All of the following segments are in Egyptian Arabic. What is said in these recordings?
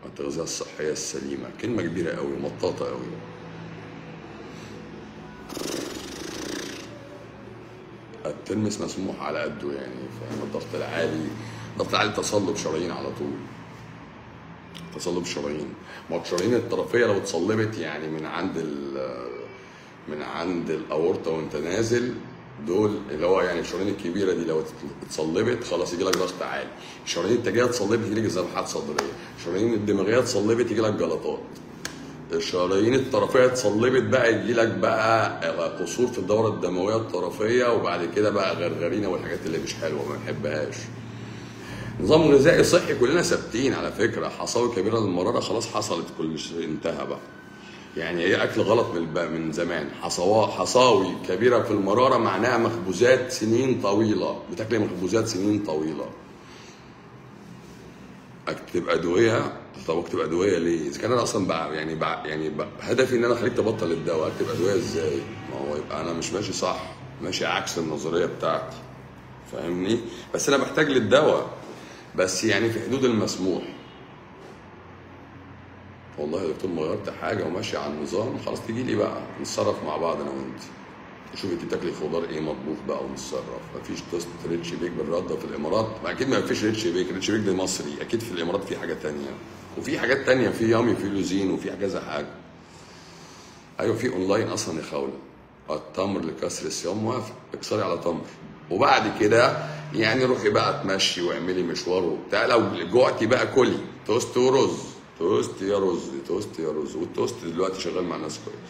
التغذيه الصحيه السليمه كلمه كبيره قوي مطاطه قوي الترمس مسموح على قده يعني فاهم الضغط العالي الضغط العالي تصلب شرايين على طول تصلب شرايين ما هو الشرايين الطرفيه لو اتصلبت يعني من عند ال من عند الاورطه وانت نازل دول اللي هو يعني الشرايين الكبيره دي لو اتصلبت خلاص يجي لك ضغط عالي الشرايين التاجيه اتصلبت يجي لك ذبحات صدريه الشرايين الدماغيه اتصلبت يجي لك جلطات الشرايين الطرفيه اتصلبت بقى يجي لك بقى قصور في الدوره الدمويه الطرفيه وبعد كده بقى غرغرينه والحاجات اللي مش حلوه ما بنحبهاش نظام غذائي صحي كلنا ثابتين على فكره حصاوي كبيره للمراره خلاص حصلت كل شيء انتهى بقى يعني هي اكل غلط من الب- من زمان حصوا حصاوي كبيره في المراره معناها مخبوزات سنين طويله بتاكلي مخبوزات سنين طويله اكتب ادويه طب اكتب ادويه ليه؟ اذا كان انا اصلا بقى يعني بقى يعني بقى هدفي ان انا اخليك تبطل الدواء اكتب ادويه ازاي؟ ما هو يبقى انا مش ماشي صح ماشي عكس النظريه بتاعتي فاهمني؟ بس انا بحتاج للدواء بس يعني في حدود المسموح والله يا دكتور ما غيرت حاجه وماشي على النظام خلاص تيجي لي بقى نتصرف مع بعض انا وانت شوف انت بتاكلي خضار ايه مطبوخ بقى ونتصرف مفيش توست ريتش بيك بالرده في الامارات ما اكيد ما فيش ريتش بيك ريتش بيك ده مصري اكيد في الامارات في حاجه تانية وفي حاجات تانية في يامي في لوزين وفي كذا حاجه ايوه في اونلاين اصلا يا خوله التمر لكسر الصيام موافق اكسري على تمر وبعد كده يعني روحي بقى تمشي واعملي مشوار وبتاع لو جوعتي بقى كلي توست ورز توست يا رز توست يا رز والتوست دلوقتي شغال مع الناس كويس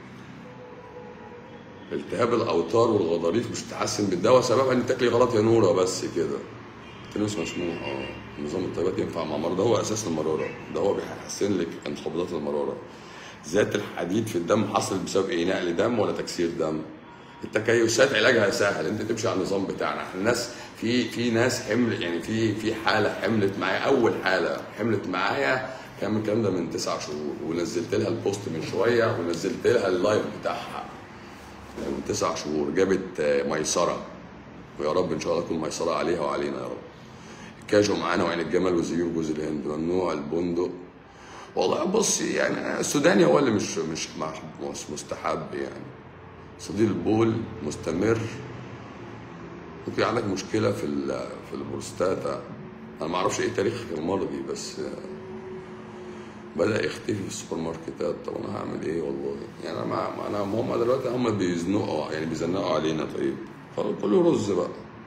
التهاب الاوتار والغضاريف مش بتتحسن بالدواء سببها ان تاكلي غلط يا نوره بس كده التنس مسموح اه نظام الطيبات ينفع مع مرضى ده هو اساس المراره ده هو بيحسن لك انخفاضات المراره زياده الحديد في الدم حصل بسبب ايه نقل دم ولا تكسير دم التكيسات علاجها سهل انت تمشي على النظام بتاعنا احنا الناس في في ناس حمل يعني في في حاله حملت معايا اول حاله حملت معايا كان من الكلام ده من تسع شهور ونزلت لها البوست من شويه ونزلت لها اللايف بتاعها من تسع شهور جابت آه، ميسره ويا رب ان شاء الله تكون ميسره عليها وعلينا يا رب كاجو معانا وعين الجمل وزيور جوز الهند ممنوع البندق والله بص يعني السوداني هو اللي مش مش مش مستحب يعني صديق البول مستمر ممكن عندك مشكله في ال- في البروستاتا انا ما اعرفش ايه تاريخ المرضي بس آه، بدا يختفي في السوبر ماركتات طب انا هعمل ايه والله يعني انا ما ما انا هم دلوقتي هم بيزنقوا يعني بيزنقوا علينا طيب خلاص كله رز بقى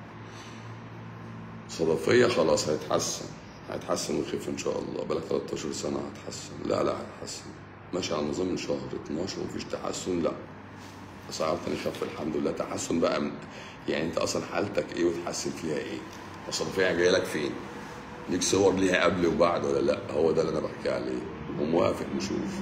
صدفيه خلاص هيتحسن هيتحسن ويخف ان شاء الله بقالك 13 سنه هتحسن لا لا هيتحسن ماشي على نظام من شهر 12 ومفيش تحسن لا اسعار تاني خف الحمد لله تحسن بقى من يعني انت اصلا حالتك ايه وتحسن فيها ايه الصدفيه جايه لك فين ليك صور ليها قبل وبعد ولا لا هو ده اللي انا بحكي عليه وموافق نشوف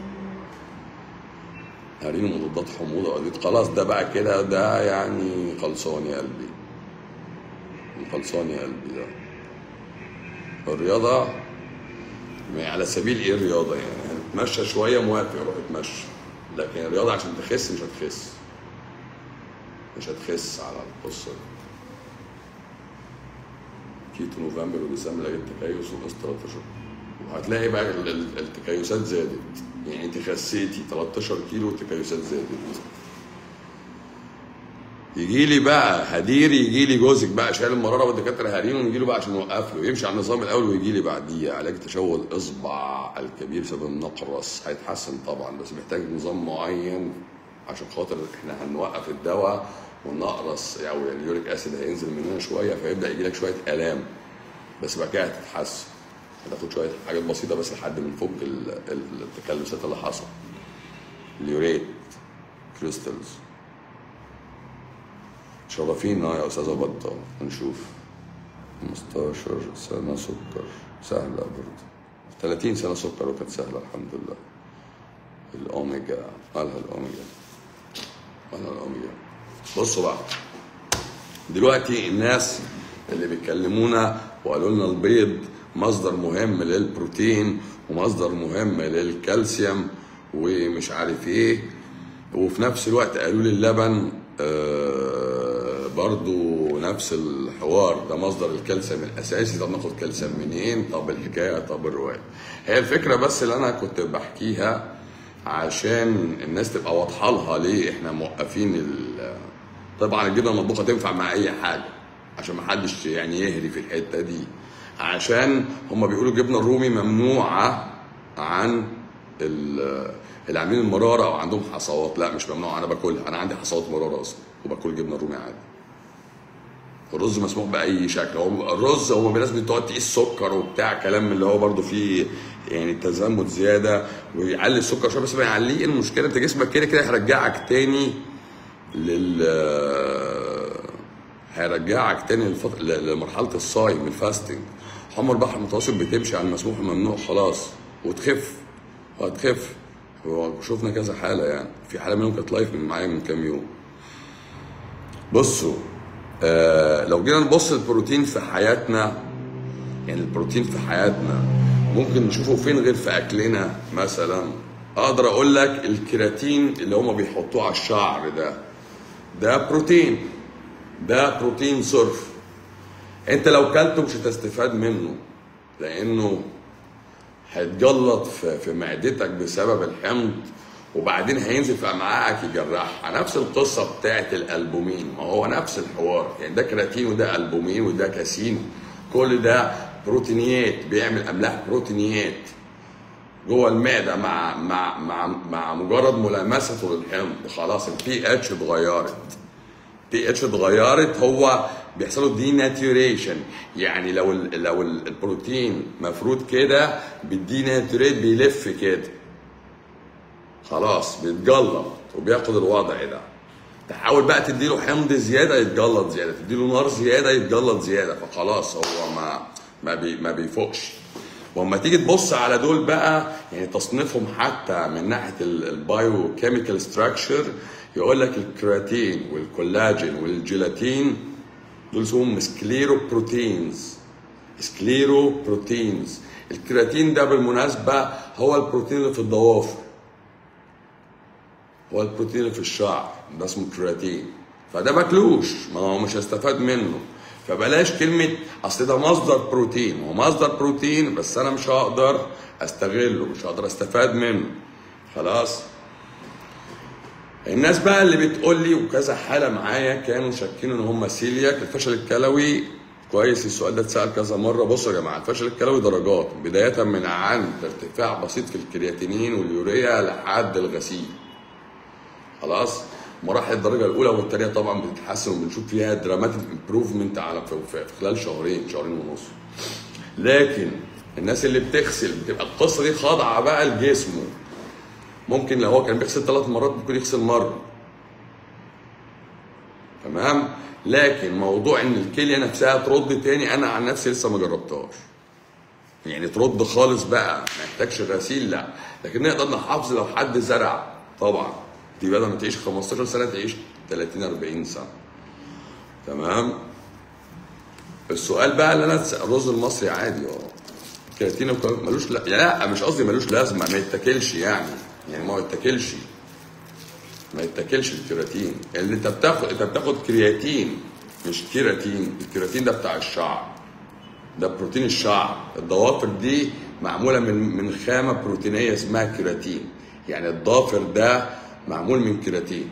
هارين مضادات حموضه وأدوية خلاص ده بقى كده ده يعني خلصان يا قلبي خلصان يا قلبي ده الرياضه يعني على سبيل ايه الرياضه يعني هتتمشى شويه موافق روح اتمشى لكن الرياضه عشان تخس مش هتخس مش هتخس على القصه دي كيتو نوفمبر وديسمبر لقيت تكيس ونقص 13 وهتلاقي بقى ال- ال- التكيسات زادت يعني انت خسيتي 13 كيلو والتكيسات زادت يجي لي بقى هدير يجي لي جوزك بقى شايل المراره والدكاتره هارين ونجي له بقى عشان نوقف له يمشي على النظام الاول ويجي لي بعديه علاج تشوه الاصبع الكبير بسبب النقرس هيتحسن طبعا بس محتاج نظام معين عشان خاطر احنا هنوقف الدواء والنقرس او يعني اليوريك اسيد هينزل مننا شويه فيبدا يجي لك شويه الام بس بعد كده هتتحسن هتاخد شويه حاجات بسيطه بس لحد ما نفك ال- ال- التكلسات اللي حصل اليوريت كريستالز شرفينا يا استاذه بطه هنشوف 15 سنه سكر سهله برضه 30 سنه سكر وكانت سهله الحمد لله الاوميجا مالها الاوميجا مالها الاوميجا بصوا بقى دلوقتي الناس اللي بيكلمونا وقالوا لنا البيض مصدر مهم للبروتين ومصدر مهم للكالسيوم ومش عارف ايه وفي نفس الوقت قالوا لي اللبن آه برضو نفس الحوار ده مصدر الكالسيوم الاساسي طب ناخد كالسيوم منين طب الحكايه طب الروايه هي الفكره بس اللي انا كنت بحكيها عشان الناس تبقى واضحه لها ليه احنا موقفين ال- طبعا الجبنه المطبوخه تنفع مع اي حاجه عشان ما حدش يعني يهري في الحته دي عشان هم بيقولوا الجبنه الرومي ممنوعه عن ال- اللي عاملين المراره او عندهم حصوات لا مش ممنوع انا باكلها انا عندي حصوات مراره اصلا وباكل جبنه رومي عادي الرز مسموح باي شكل هو الرز هو في ناس بتقعد تقيس سكر وبتاع كلام اللي هو برضو فيه يعني تزمت زياده ويعلي السكر شويه بس ما يعليه المشكله انت جسمك كده كده هيرجعك تاني لل هيرجعك تاني للفط... ل- لمرحله الصايم الفاستنج حمى البحر المتوسط بتمشي على المسموح والممنوع خلاص وتخف وهتخف وشفنا كذا حاله يعني في حاله منهم كانت لايف من معايا من كام يوم بصوا آه لو جينا نبص البروتين في حياتنا يعني البروتين في حياتنا ممكن نشوفه فين غير في اكلنا مثلا اقدر اقول لك الكيراتين اللي هما بيحطوه على الشعر ده ده بروتين ده بروتين صرف انت لو كلته مش هتستفاد منه لانه هيتجلط في في معدتك بسبب الحمض وبعدين هينزل في امعائك يجرحها نفس القصه بتاعت الالبومين ما هو نفس الحوار يعني ده كراتين وده البومين وده كاسين كل ده بروتينيات بيعمل املاح بروتينيات جوه المعده مع مع مع مع مجرد ملامسته للحمض خلاص البي اتش اتغيرت بي اتش اتغيرت هو بيحصل له دي ناتوريشن يعني لو ال لو ال- البروتين مفروض كده بالدي ناتوريت بيلف كده خلاص بيتجلط وبياخد الوضع ده تحاول بقى تديله حمض زياده يتجلط زياده تديله نار زياده يتجلط زياده فخلاص هو ما ما بي ما بيفوقش واما تيجي تبص على دول بقى يعني تصنيفهم حتى من ناحيه البايو كيميكال ستراكشر يقول لك الكرياتين والكولاجين والجيلاتين دول اسمهم سكليرو بروتينز سكليرو بروتينز الكرياتين ده بالمناسبه هو البروتين اللي في الضوافر هو البروتين اللي في الشعر ده اسمه كرياتين فده ماكلوش ما هو مش هستفاد منه فبلاش كلمة أصل ده مصدر بروتين هو مصدر بروتين بس أنا مش هقدر أستغله مش هقدر أستفاد منه خلاص الناس بقى اللي بتقول لي وكذا حالة معايا كانوا شاكين إن هم سيلياك الفشل الكلوي كويس السؤال ده اتسأل كذا مرة بصوا يا جماعة الفشل الكلوي درجات بداية من عند ارتفاع بسيط في الكرياتينين واليوريا لحد الغسيل خلاص مراحل الدرجه الاولى والثانيه طبعا بتتحسن وبنشوف فيها دراماتيك امبروفمنت على في في خلال شهرين شهرين ونص لكن الناس اللي بتغسل بتبقى القصه دي خاضعه بقى لجسمه ممكن لو هو كان بيغسل ثلاث مرات ممكن يغسل مره تمام لكن موضوع ان الكليه نفسها ترد تاني انا عن نفسي لسه ما جربتهاش يعني ترد خالص بقى ما يحتاجش غسيل لا لكن نقدر نحافظ لو حد زرع طبعا دي بدل ما تعيش 15 سنه تعيش 30 40 سنه تمام السؤال بقى اللي انا أتسأل- الرز المصري عادي اه كرياتين وكلام- ملوش لا لا مش قصدي ملوش لازمه ما يتاكلش يعني يعني ما يتاكلش ما يتاكلش الكرياتين اللي انت بتاخد انت بتاخد كرياتين مش كيراتين الكرياتين ده بتاع الشعر ده بروتين الشعر الضوافر دي معموله من من خامه بروتينيه اسمها كيراتين يعني الضافر ده معمول من كيراتين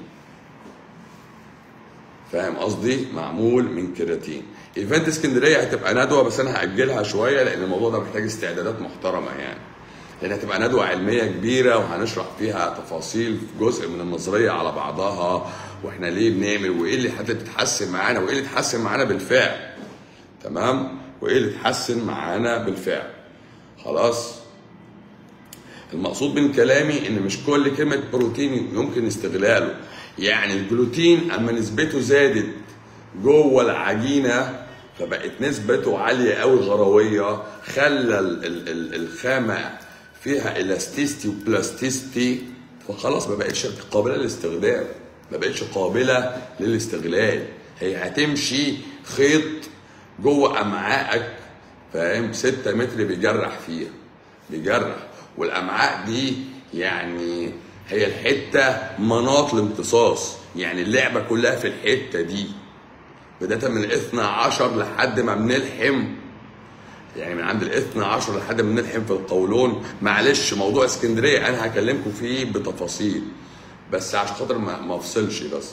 فاهم قصدي معمول من كيراتين ايفنت اسكندريه هتبقى ندوه بس انا هاجلها شويه لان الموضوع ده محتاج استعدادات محترمه يعني لان هتبقى ندوه علميه كبيره وهنشرح فيها تفاصيل جزء من النظريه على بعضها واحنا ليه بنعمل وايه اللي حتى بتتحسن معانا وايه اللي اتحسن معانا بالفعل تمام وايه اللي اتحسن معانا بالفعل خلاص المقصود من كلامي ان مش كل كلمه بروتين يمكن استغلاله يعني الجلوتين اما نسبته زادت جوه العجينه فبقت نسبته عاليه قوي غرويه خلى ال- ال- ال- الخامه فيها الاستيستي وبلاستيستي فخلاص ما بقتش قابله للاستخدام ما بقتش قابله للاستغلال هي هتمشي خيط جوه امعائك فاهم 6 متر بيجرح فيها بيجرح والامعاء دي يعني هي الحته مناط الامتصاص يعني اللعبه كلها في الحته دي بدايه من الاثنى عشر لحد ما بنلحم يعني من عند الاثنى عشر لحد ما بنلحم في القولون معلش موضوع اسكندريه انا هكلمكم فيه بتفاصيل بس عشان خاطر ما ما افصلش بس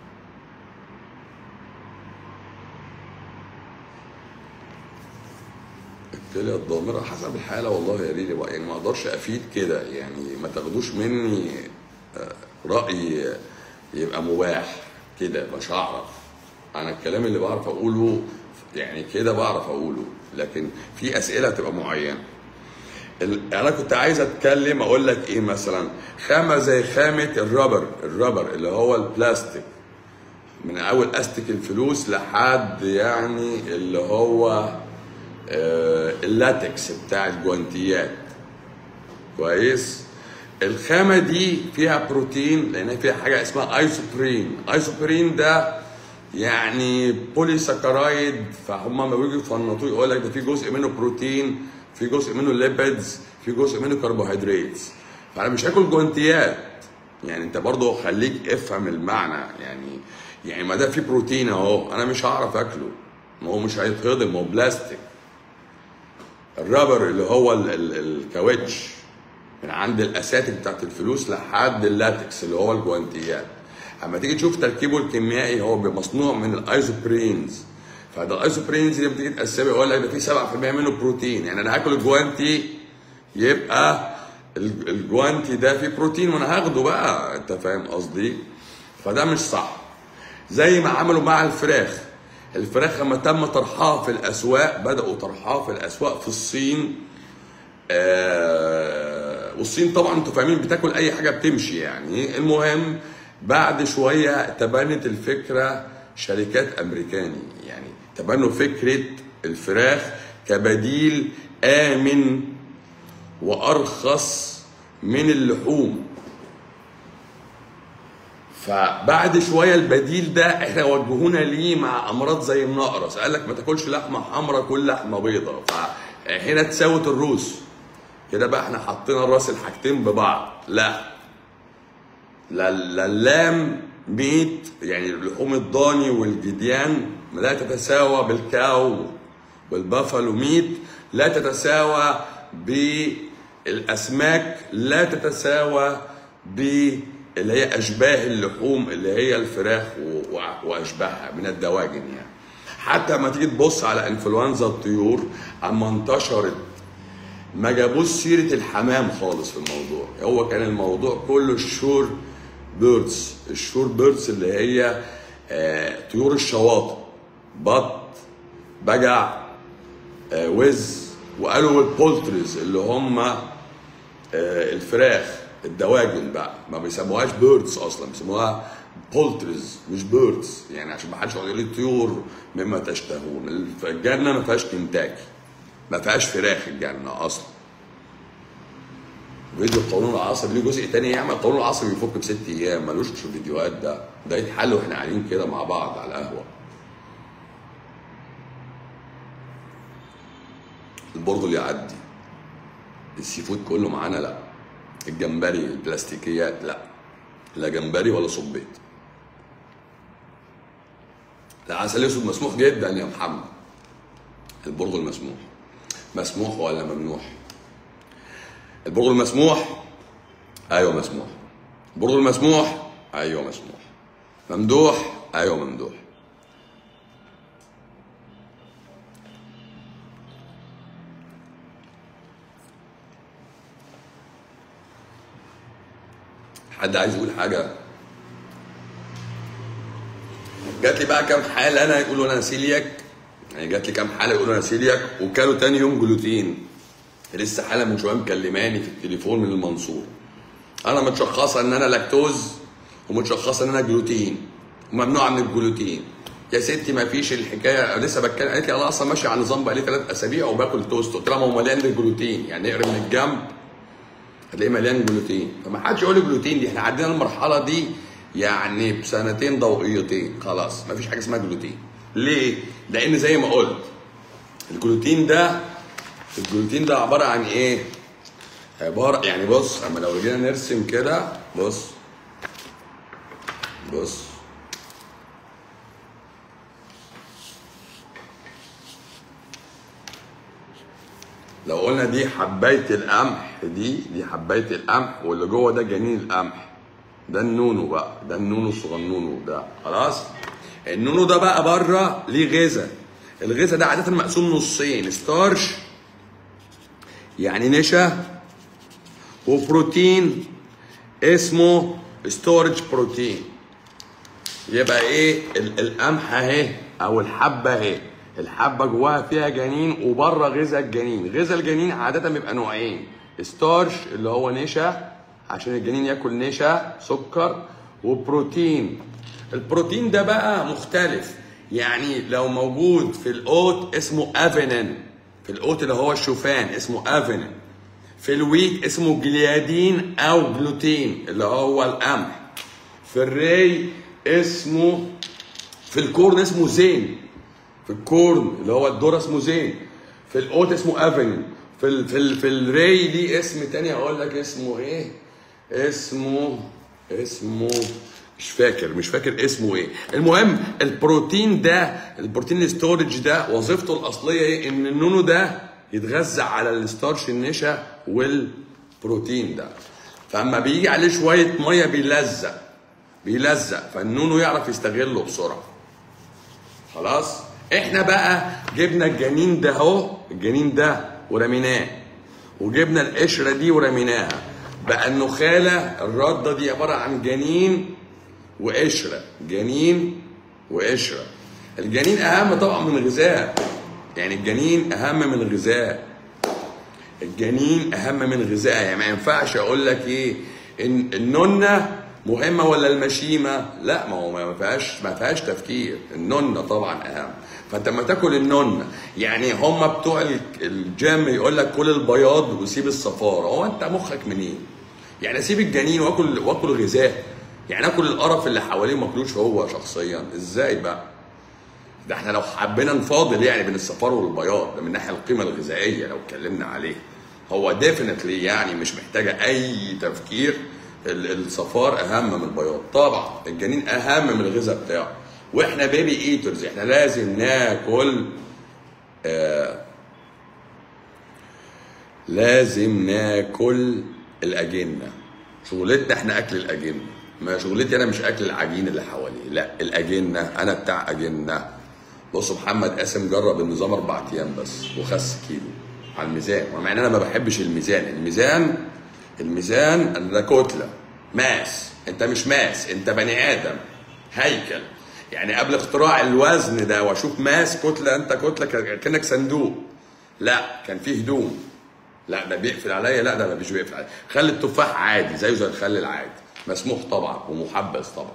الكليه الضامره حسب الحاله والله يا ريلي بقى يعني ما اقدرش افيد كده يعني ما تاخدوش مني آه، راي يبقى مباح كده مش هعرف انا الكلام اللي بعرف اقوله يعني كده بعرف اقوله لكن في اسئله تبقى معينه ال- انا كنت عايز اتكلم اقول لك ايه مثلا خامه زي خامه الرابر الرابر اللي هو البلاستيك من اول استك الفلوس لحد يعني اللي هو آه، اللاتكس بتاع الجوانتيات كويس الخامه دي فيها بروتين لان فيها حاجه اسمها ايزوبرين ايزوبرين ده يعني بولي سكرايد فهم لما بيجوا يفنطوه يقول لك ده في جزء منه بروتين في جزء منه ليبيدز في جزء منه كربوهيدرات فانا مش هاكل جوانتيات يعني انت برضه خليك افهم المعنى يعني يعني ما ده في بروتين اهو انا مش هعرف اكله ما هو مش هيتهضم ما هو بلاستيك الرابر اللي هو ال- ال- الكاوتش من عند الاساتك بتاعت الفلوس لحد اللاتكس اللي هو الجوانتيات اما تيجي تشوف تركيبه الكيميائي هو مصنوع من الايزوبرينز فده الايزوبرينز اللي بتيجي تقسمه يقول لك ده في 7% منه بروتين يعني انا هاكل الجوانتي يبقى ال- الجوانتي ده فيه بروتين وانا هاخده بقى انت فاهم قصدي فده مش صح زي ما عملوا مع الفراخ الفراخ لما تم طرحها في الاسواق بداوا طرحها في الاسواق في الصين آه والصين طبعا انتوا فاهمين بتاكل اي حاجه بتمشي يعني المهم بعد شويه تبنت الفكره شركات امريكاني يعني تبنوا فكره الفراخ كبديل امن وارخص من اللحوم فبعد شويه البديل ده احنا وجهونا ليه مع امراض زي النقرس قال لك ما تاكلش لحمه حمراء كل لحمه بيضاء فهنا تساوت الروس كده بقى احنا حطينا راس الحاجتين ببعض لا لا لا اللام ميت يعني لحوم الضاني والجديان لا تتساوى بالكاو والبافالو ميت لا تتساوى بالاسماك لا تتساوى ب اللي هي اشباه اللحوم اللي هي الفراخ و- و- واشباهها من الدواجن يعني حتى لما تيجي تبص على انفلونزا الطيور اما انتشرت ما جابوش سيره الحمام خالص في الموضوع هو كان الموضوع كله الشور بيردز الشور بيردز اللي هي آه، طيور الشواطئ بط بجع آه، وز وقالوا البولتريز اللي هم آه، الفراخ الدواجن بقى ما بيسموهاش بيردز اصلا بيسموها بولتريز مش بيردز يعني عشان ما حدش يقعد يقول لي طيور مما تشتهون الجنه ما فيهاش كنتاكي ما فيهاش فراخ الجنه اصلا فيديو القانون العصبي ليه جزء تاني يعمل القانون العصبي بيفك بست ايام ملوش في الفيديوهات ده ده يتحل واحنا قاعدين كده مع بعض على القهوه البرغل يعدي السي فود كله معانا لا الجمبري البلاستيكيات لا لا جمبري ولا صبيط العسل الاسود مسموح جدا يا محمد البرغل مسموح مسموح ولا ممنوح البرغل مسموح ايوه مسموح البرغل مسموح ايوه مسموح ممدوح ايوه ممدوح حد عايز يقول حاجه جات لي بقى كام حاله انا يقولوا انا سيلياك يعني جات لي كام حاله يقولوا انا سيلياك وكانوا تاني يوم جلوتين لسه حاله من شويه مكلماني في التليفون من المنصور انا متشخصه ان انا لاكتوز ومتشخصه ان انا جلوتين وممنوعه من الجلوتين يا ستي ما فيش الحكايه لسه بتكلم قالت لي انا اصلا ماشي على نظام بقالي ثلاث اسابيع وباكل توست قلت لها ما هو مليان بالجلوتين يعني اقرا من الجنب هتلاقيه مليان جلوتين فما حدش يقول لي جلوتين دي احنا عدينا المرحله دي يعني بسنتين ضوئيتين خلاص ما فيش حاجه اسمها جلوتين ليه؟ لان زي ما قلت الجلوتين ده الجلوتين ده عباره عن ايه؟ عباره يعني بص اما لو جينا نرسم كده بص بص لو قلنا دي حبايه القمح دي دي حبايه القمح واللي جوه ده جنين القمح ده النونو بقى ده النونو الصغنونو ده خلاص النونو ده بقى بره ليه غذاء الغذاء ده عاده مقسوم نصين ستارش يعني نشا وبروتين اسمه ستورج بروتين يبقى ايه ال- القمح اهي او الحبه اهي الحبه جواها فيها جنين وبره غذاء الجنين غذاء الجنين عاده بيبقى نوعين ستارش اللي هو نشا عشان الجنين ياكل نشا سكر وبروتين البروتين ده بقى مختلف يعني لو موجود في القوت اسمه افينين في القوت اللي هو الشوفان اسمه افينين في الويت اسمه جليادين او جلوتين اللي هو القمح في الري اسمه في الكورن اسمه زين في الكورن اللي هو الذره اسمه زين في القوت اسمه افن في ال في ال في الري ليه اسم تاني هقول لك اسمه ايه اسمه اسمه مش فاكر مش فاكر اسمه ايه المهم البروتين ده البروتين الستورج ده وظيفته الاصليه ايه ان النونو ده يتغذى على الستارش النشا والبروتين ده فاما بيجي عليه شويه ميه بيلزق بيلزق فالنونو يعرف يستغله بسرعه خلاص احنا بقى جبنا الجنين ده اهو الجنين ده ورميناه وجبنا القشره دي ورميناها بقى النخاله الرده دي عباره عن جنين وقشره جنين وقشره الجنين اهم طبعا من الغذاء يعني الجنين اهم من الغذاء الجنين اهم من الغذاء يعني ما ينفعش اقول لك ايه ان النونه مهمه ولا المشيمه لا ما هو ما فيهاش ما فيهاش تفكير النونه طبعا اهم فانت لما تاكل النونه يعني هم بتوع ال- الجيم يقول لك كل البياض وسيب الصفاره هو انت مخك منين يعني اسيب الجنين واكل واكل غذاء يعني اكل القرف اللي حواليه ما اكلوش هو شخصيا ازاي بقى ده احنا لو حبينا نفاضل يعني بين الصفار والبياض ده من ناحيه القيمه الغذائيه لو اتكلمنا عليه هو ديفنتلي يعني مش محتاجه اي تفكير ال- الصفار اهم من البياض طبعا الجنين اهم من الغذاء بتاعه واحنا بيبي ايترز احنا لازم ناكل آه لازم ناكل الاجنه شغلتنا احنا اكل الاجنه ما شغلتي انا مش اكل العجين اللي حواليه لا الاجنه انا بتاع اجنه بص محمد قاسم جرب النظام اربع ايام بس وخس كيلو على الميزان ومع ان انا ما بحبش الميزان الميزان الميزان ده كتله ماس انت مش ماس انت بني ادم هيكل يعني قبل اختراع الوزن ده واشوف ماس كتله انت كتله ك- كانك صندوق لا كان فيه هدوم لا ده بيقفل عليا لا ده ما مش بيقفل عليا خلي التفاح عادي زيه زي الخل العادي مسموح طبعا ومحبذ طبعا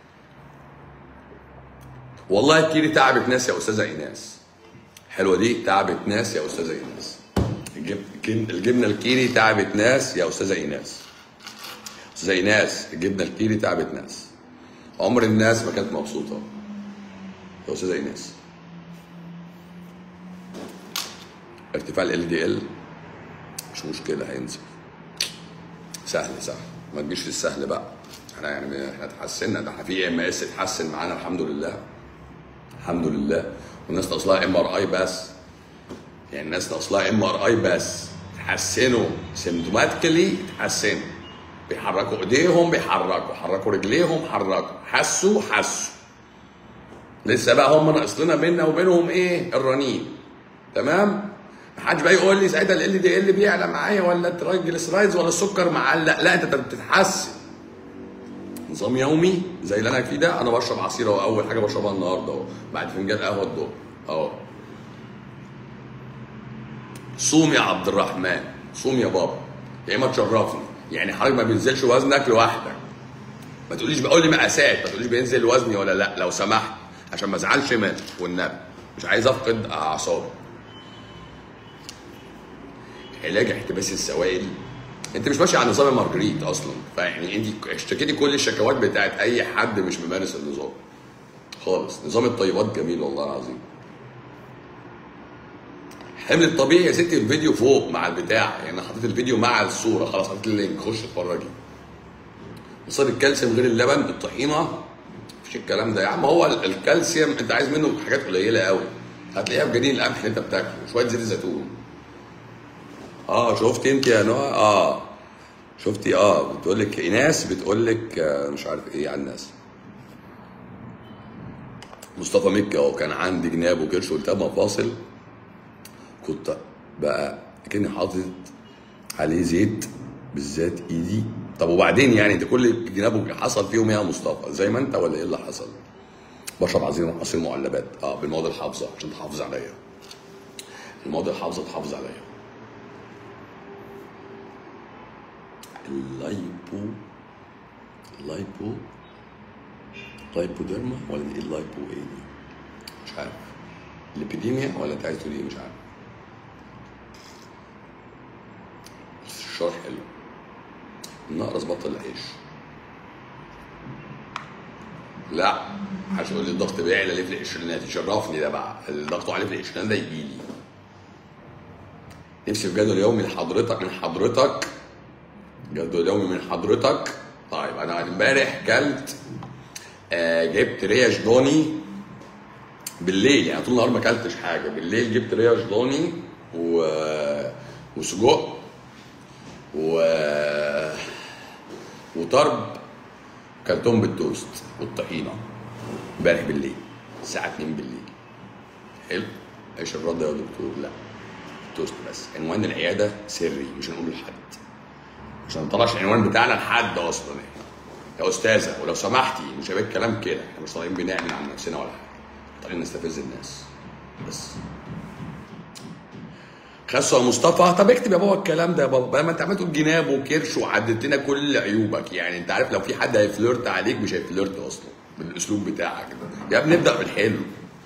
والله الكيري تعبت ناس يا استاذه ايناس حلوه دي تعبت ناس يا استاذه ايناس الجب- الجب- الجبنه الكيري تعبت ناس يا استاذه ايناس استاذه ايناس الجبنه الكيري تعبت ناس عمر الناس ما كانت مبسوطه يا استاذه ايناس ارتفاع ال دي ال مش مشكله هينزل سهل سهل ما تجيش في السهل بقى احنا يعني احنا اتحسنا ده احنا في ام اس اتحسن معانا الحمد لله الحمد لله والناس ناقص ام ار اي بس يعني الناس ناقص ام ار اي بس اتحسنوا سيمتوماتيكلي اتحسنوا بيحركوا ايديهم بيحركوا حركوا رجليهم حركوا حسوا حسوا لسه بقى هم ناقص لنا بيننا وبينهم ايه الرنين تمام محدش بقى يقول لي ساعتها ال دي ال بيعلى معايا ولا الترايجليسرايدز ولا السكر معلق لا انت بتتحسن نظام يومي زي اللي انا فيه ده انا بشرب عصير اهو اول حاجه بشربها النهارده اهو بعد فنجان قهوه الظهر اهو صوم يا عبد الرحمن صوم يا بابا يا اما تشرفني يعني حضرتك ما بينزلش وزنك لوحدك ما تقوليش بقول لي مقاسات ما تقوليش بينزل وزني ولا لا لو سمحت عشان ما ازعلش منك والنبي مش عايز افقد اعصابي علاج احتباس السوائل انت مش ماشي على نظام المارجريت اصلا فيعني انت اشتكيتي كل الشكوات بتاعت اي حد مش ممارس النظام خالص نظام الطيبات جميل والله العظيم حمل الطبيعي يا ستي الفيديو فوق مع البتاع يعني انا حطيت الفيديو مع الصوره خلاص حطيت اللينك خش اتفرجي مصادر الكالسيوم غير اللبن الطحينه مفيش الكلام ده يا عم هو ال- الكالسيوم انت عايز منه حاجات قليله قوي هتلاقيها في جنين القمح اللي انت بتاكله شويه زيت الزيتون اه شفتي انت يا نوع اه شفتي اه بتقول لك ناس بتقول لك آه مش عارف ايه عن الناس مصطفى مكي اهو كان عندي جناب وكرش قلت مفاصل كنت بقى كاني حاطط عليه زيت بالذات ايدي طب وبعدين يعني انت كل جنابه حصل فيهم ايه يا مصطفى زي ما انت ولا ايه اللي حصل؟ بشرب عصير عصير معلبات اه بالمواد الحافظه عشان تحافظ عليا المواد الحافظه تحافظ عليا اللايبو اللايبو لايبوديرما ولا ايه اللايبو ايه دي؟ مش عارف الابيديميا ولا انت عايز تقول ايه مش عارف بس الشرح حلو النقرس بطل العيش لا هتقول لي الضغط بيعلى ليه في العشرينات يشرفني ده بقى الضغط عليه في العشرينات ده يجي لي نفسي في جدول يومي لحضرتك من حضرتك جدول يومي من حضرتك طيب انا امبارح كلت آه جبت ريش ضاني بالليل يعني طول النهار ما اكلتش حاجه بالليل جبت ريش ضاني و... وسجق و وطرب كلتهم بالتوست والطحينه امبارح بالليل الساعه 2 بالليل حلو ايش الرد يا دكتور لا التوست بس عنوان العياده سري مش هنقوله لحد عشان ما نطلعش العنوان بتاعنا لحد اصلا احنا يا استاذه ولو سمحتي مش هيبقى الكلام كده احنا مش طالعين بنعلن عن نفسنا ولا حاجه طالعين نستفز الناس بس خسوا يا مصطفى طب اكتب يا بابا الكلام ده يا بابا بقى ما انت عمال تقول جناب وكرش وعدت لنا كل عيوبك يعني انت عارف لو في حد هيفلرت عليك مش هيفلرت اصلا بالاسلوب بتاعك ده يا ابني نبدا بالحلو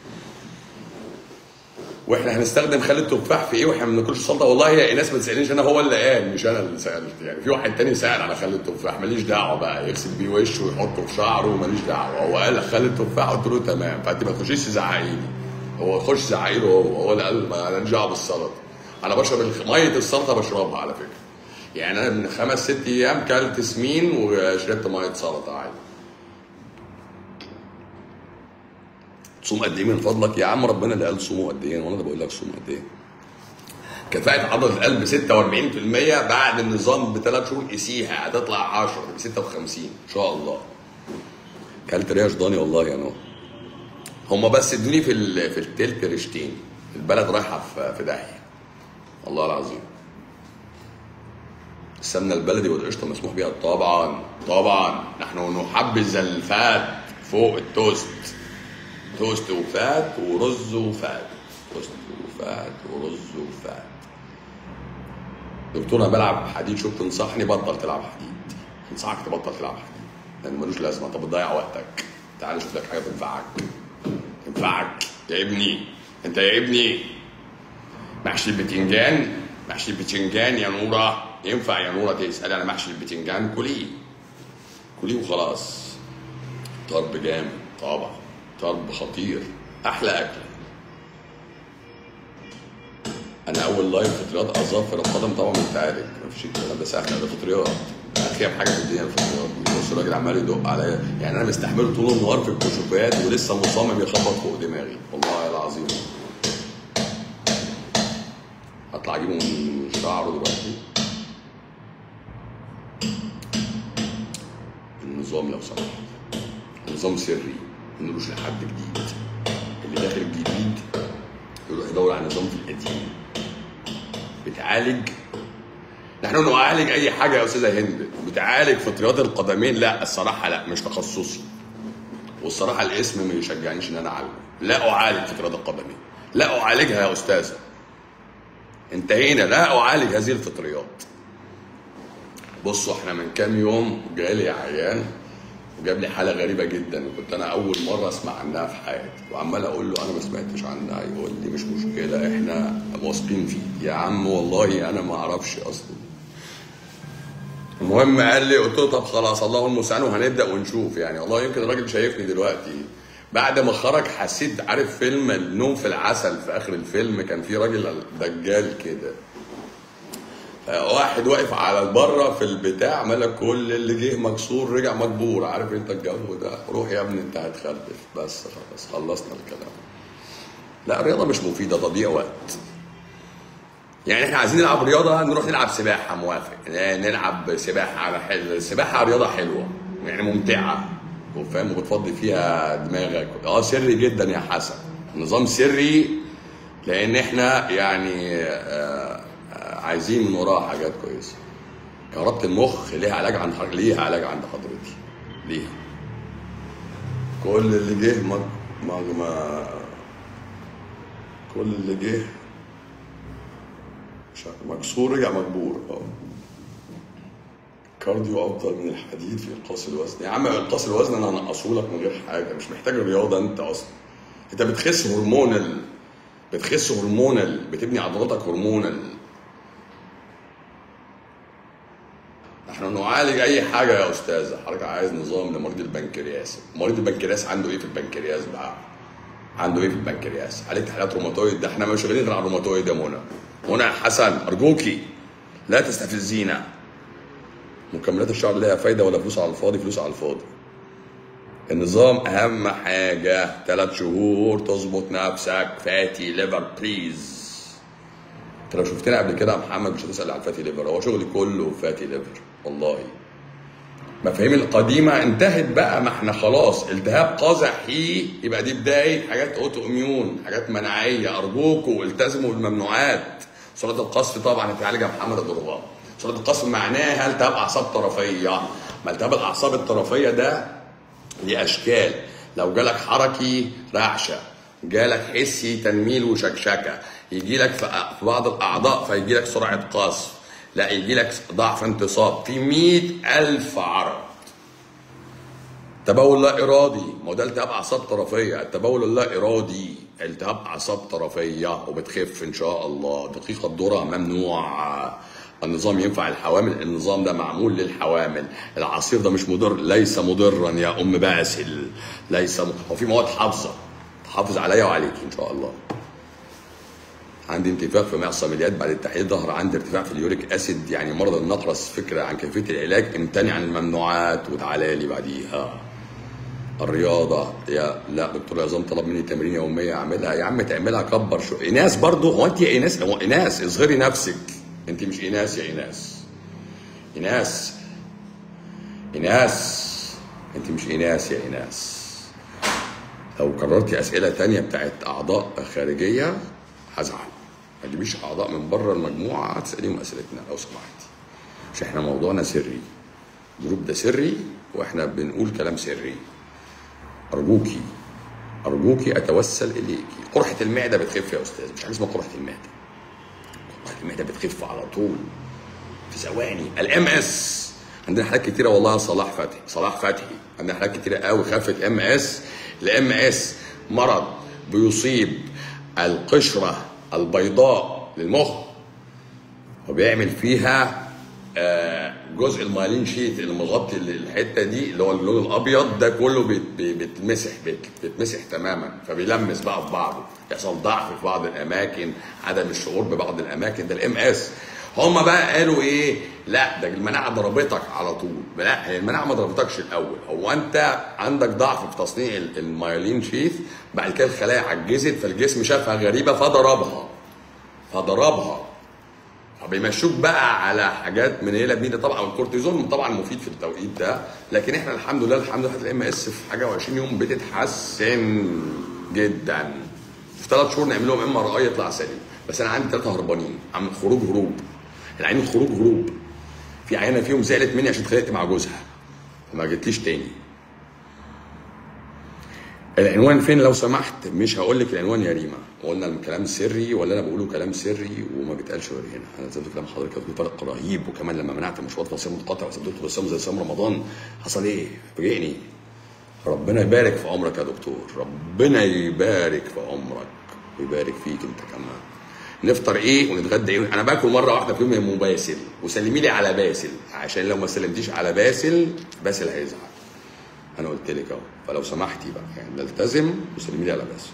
واحنا هنستخدم خل التفاح في ايه واحنا ما بناكلش سلطه والله يا ايناس ما تسالنيش انا هو اللي قال مش انا اللي سالت يعني في واحد تاني سال على خل التفاح ماليش دعوه بقى يغسل بيه وشه ويحطه في شعره وماليش دعوه هو قال خل التفاح قلت له تمام فانت ما تخشيش تزعقي لي هو خش زعقي له هو هو اللي قال ما انا دعوه بالسلطه انا بشرب الخ- ميه السلطه بشربها على فكره يعني انا من خمس ست ايام كلت سمين وشربت ميه سلطه عادي تصوم قد ايه من فضلك يا عم ربنا اللي قال صوموا قد ايه وانا اللي بقول لك صوموا قد ايه كفاءة عضلة القلب 46% بعد النظام بثلاث شهور قيسيها هتطلع 10 ب 56 ان شاء الله كلت ريش ضاني والله يا نور هم بس ادوني في ال... في التلت ريشتين البلد رايحه في في داهيه والله العظيم السمنه البلدي والقشطه مسموح بها طبعا طبعا نحن نحبذ الفات فوق التوست توست وفات ورز وفات توست وفات ورز وفات دكتور انا بلعب حديد شوف تنصحني بطل تلعب حديد انصحك تبطل تلعب حديد لان ملوش لازمه انت بتضيع وقتك تعال شوف لك حاجه تنفعك تنفعك يا ابني انت يا ابني محشي البتنجان محشي البتنجان يا نوره ينفع يا نوره تسالي على محشي البتنجان كليه كليه وخلاص طرب جامد طبعا طرب خطير احلى اكله انا اول لايف فطريات اظافر القدم طبعا بتعالج مفيش الكلام ده سهل ده فطريات اخيب حاجه في الدنيا الفطريات دي بص الراجل عمال يدق عليا يعني انا مستحمله طول النهار في الكشوفات ولسه مصمم يخبط فوق دماغي والله العظيم هطلع اجيبه من شعره دلوقتي النظام لو سمحت نظام سري ما نقولوش لحد جديد اللي داخل الجديد يروح يدور على نظام في القديم بتعالج نحن نعالج اي حاجه يا استاذه هند بتعالج فطريات القدمين لا الصراحه لا مش تخصصي والصراحه الاسم ما يشجعنيش ان انا اعالجه لا اعالج فطريات القدمين لا اعالجها يا استاذه انتهينا لا اعالج هذه الفطريات بصوا احنا من كام يوم جالي عيان وجاب لي حاله غريبه جدا وكنت انا اول مره اسمع عنها في حياتي وعمال اقول له انا ما سمعتش عنها يقول لي مش مشكله احنا واثقين فيك يا عم والله انا ما اعرفش اصلا المهم قال لي قلت له طب خلاص الله المستعان وهنبدا ونشوف يعني والله يمكن الراجل شايفني دلوقتي بعد ما خرج حسيت عارف فيلم النوم في العسل في اخر الفيلم كان في راجل دجال كده واحد واقف على بره في البتاع عمال كل اللي جه مكسور رجع مجبور عارف انت الجو ده روح يا ابني انت هتخلف بس خلاص خلصنا الكلام لا الرياضه مش مفيده تضييع وقت يعني احنا عايزين نلعب رياضه نروح نلعب سباحه موافق نلعب سباحه على حل... السباحه رياضه حلوه يعني ممتعه وفاهم وبتفضي فيها دماغك اه سري جدا يا حسن نظام سري لان احنا يعني آه آه عايزين من وراه حاجات كويسه كهربة المخ ليها علاج عند حضرتك ليها علاج عند حضرتك ليها كل اللي جه ما ما ما كل اللي جه مش عارف، مكسور رجع مجبور اه كارديو افضل من الحديد في انقاص الوزن يا عم انقاص الوزن انا هنقصه لك من غير حاجه مش محتاج رياضه انت اصلا انت بتخس هرمونال بتخس هرمونال بتبني عضلاتك هرمونال احنا نعالج اي حاجه يا استاذه حضرتك عايز نظام لمريض البنكرياس مريض البنكرياس عنده ايه في البنكرياس بقى عنده ايه في البنكرياس عليك تحليلات روماتويد ده احنا مش شغالين غير على الروماتويد يا منى منى يا حسن ارجوكي لا تستفزينا مكملات الشعر لها فايده ولا فلوس على الفاضي فلوس على الفاضي النظام اهم حاجه ثلاث شهور تظبط نفسك فاتي ليفر بليز انت لو شفتنا قبل كده يا محمد مش هتسال على الفاتي ليفر هو شغلي كله فاتي ليفر والله مفاهيم القديمة انتهت بقى ما احنا خلاص التهاب قزحي يبقى دي بداية حاجات اوتو اميون حاجات مناعية ارجوكوا التزموا بالممنوعات صلاة القصف طبعا هتعالج يا محمد الضرغام صلاة القصف معناها التهاب اعصاب طرفية ما التهاب الاعصاب الطرفية ده ليه اشكال لو جالك حركي رعشة جالك حسي تنميل وشكشكة يجي لك في في بعض الاعضاء فيجي لك سرعة قصف لا يجي لك ضعف انتصاب في مئة ألف عرض تبول لا إرادي ما هو ده التهاب أعصاب طرفية التبول اللا إرادي التهاب أعصاب طرفية وبتخف إن شاء الله دقيقة الذرة ممنوع النظام ينفع الحوامل النظام ده معمول للحوامل العصير ده مش مضر ليس مضرا يا أم باسل ليس م... هو في مواد حافظة تحافظ عليا وعليك إن شاء الله عندي انتفاخ في معصم اليد بعد التحليل ظهر عندي ارتفاع في اليوريك اسيد يعني مرض النقرس فكره عن كيفيه العلاج امتنع عن الممنوعات وتعالى لي بعديها الرياضه يا لا دكتور عظام طلب مني تمرين يوميه اعملها يا عم تعملها كبر شو ايناس برضو هو انت يا ايناس هو ايناس اظهري نفسك انت مش ايناس يا ايناس ايناس ايناس انت مش ايناس يا ايناس لو كررتي اسئله تانية بتاعت اعضاء خارجيه هزعل ما تجيبيش اعضاء من بره المجموعه تساليهم اسئلتنا لو سمحتي مش احنا موضوعنا سري الجروب ده سري واحنا بنقول كلام سري ارجوكي ارجوكي اتوسل اليكي قرحه المعده بتخف يا استاذ مش حاجه اسمها قرحه المعده قرحه المعده بتخف على طول في ثواني الام اس عندنا حالات كتيره والله يا صلاح فتحي صلاح فتحي عندنا حالات كتيره قوي خفت ام اس الام اس مرض بيصيب القشرة البيضاء للمخ وبيعمل فيها آه، جزء المايلين شيت اللي مغطي الحته دي اللي هو اللون الابيض ده كله بيت- بي- بيتمسح بيت- بيتمسح تماما فبيلمس بقى في بعضه يحصل ضعف في بعض الاماكن عدم الشعور ببعض الاماكن ده الام اس هم بقى قالوا ايه لا ده المناعه ضربتك على طول لا هي المناعه ما ضربتكش الاول هو انت عندك ضعف في تصنيع ال- المايلين شيث بعد كده الخلايا عجزت فالجسم شافها غريبه فضربها فضربها فبيمشوك بقى على حاجات من هنا بنيله طبعا الكورتيزون طبعا مفيد في التوقيت ده لكن احنا الحمد لله الحمد لله الام اس في حاجه و20 يوم بتتحسن جدا في ثلاث شهور نعمل لهم ام ار اي يطلع سليم بس انا عندي ثلاثه هربانين عم خروج هروب العين خروج هروب في عيانه فيهم زعلت مني عشان اتخانقت مع جوزها فما جتليش تاني العنوان فين لو سمحت مش هقول لك العنوان يا ريما قلنا الكلام سري ولا انا بقوله كلام سري وما بيتقالش غير هنا انا زي ما قلت كلام حضرتك في فرق رهيب وكمان لما منعت مشروعات تصوير متقطع وسبت دكتور بسام زي صيام رمضان حصل ايه؟ فاجئني ربنا يبارك في عمرك يا دكتور ربنا يبارك في عمرك ويبارك فيك انت كمان نفطر ايه ونتغدى ايه انا باكل مره واحده في يوم يا ام باسل وسلمي لي على باسل عشان لو ما سلمتيش على باسل باسل هيزعل انا قلت لك اهو فلو سمحتي بقى يعني نلتزم وسلمي لي على باسل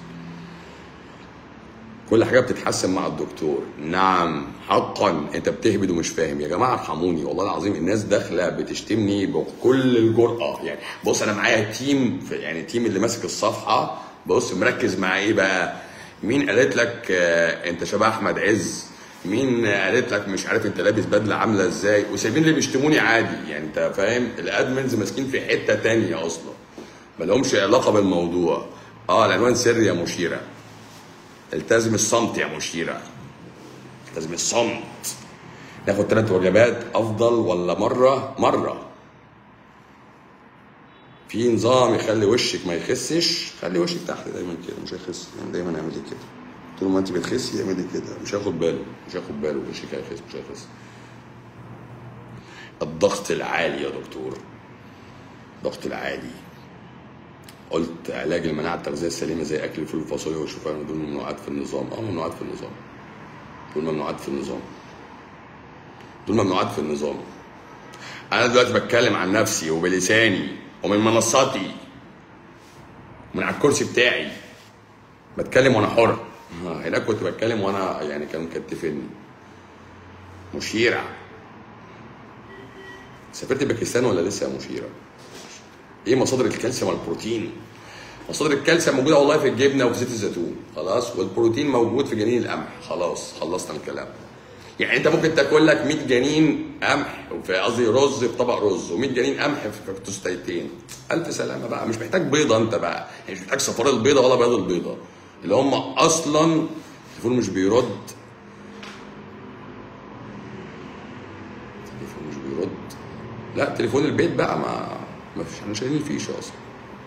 كل حاجه بتتحسن مع الدكتور نعم حقا انت بتهبد ومش فاهم يا جماعه ارحموني والله العظيم الناس داخله بتشتمني بكل الجرأه يعني بص انا معايا تيم في يعني تيم اللي ماسك الصفحه بص مركز مع ايه بقى مين قالت لك آه انت شبه احمد عز مين قالت لك مش عارف انت لابس بدله عامله ازاي وسايبين اللي بيشتموني عادي يعني انت فاهم الادمنز ماسكين في حته تانية اصلا ما لهمش علاقه بالموضوع اه العنوان سري يا مشيره التزم الصمت يا مشيره التزم الصمت ناخد ثلاث وجبات افضل ولا مره مره في نظام يخلي وشك ما يخسش خلي وشك تحت دايما كده مش هيخس يعني دايما اعملي كده طول ما انت بتخسي اعملي كده مش هياخد باله مش هياخد باله وشك هيخس مش هيخس الضغط العالي يا دكتور الضغط العالي قلت علاج المناعه التغذيه السليمه زي اكل الفول والفاصوليا والشوفان دول ممنوعات في النظام اه ممنوعات في النظام دول ممنوعات في النظام دول ممنوعات في النظام انا دلوقتي بتكلم عن نفسي وبلساني ومن منصتي من على الكرسي بتاعي بتكلم وانا حر آه، هناك كنت بتكلم وانا يعني كانوا مكتفني مشيرة سافرت باكستان ولا لسه يا مشيرة؟ ايه مصادر الكالسيوم والبروتين؟ مصادر الكالسيوم موجوده والله في الجبنه وفي زيت الزيتون خلاص والبروتين موجود في جنين القمح خلاص خلصنا الكلام يعني انت ممكن تاكل لك 100 جنين قمح في قصدي رز في طبق رز و100 جنين قمح في توستايتين الف سلامه بقى مش محتاج بيضه انت بقى يعني مش محتاج صفار البيضه ولا بياض البيضه اللي هم اصلا التليفون مش بيرد التليفون مش بيرد لا تليفون البيت بقى ما ما فيش احنا شايلين الفيشه اصلا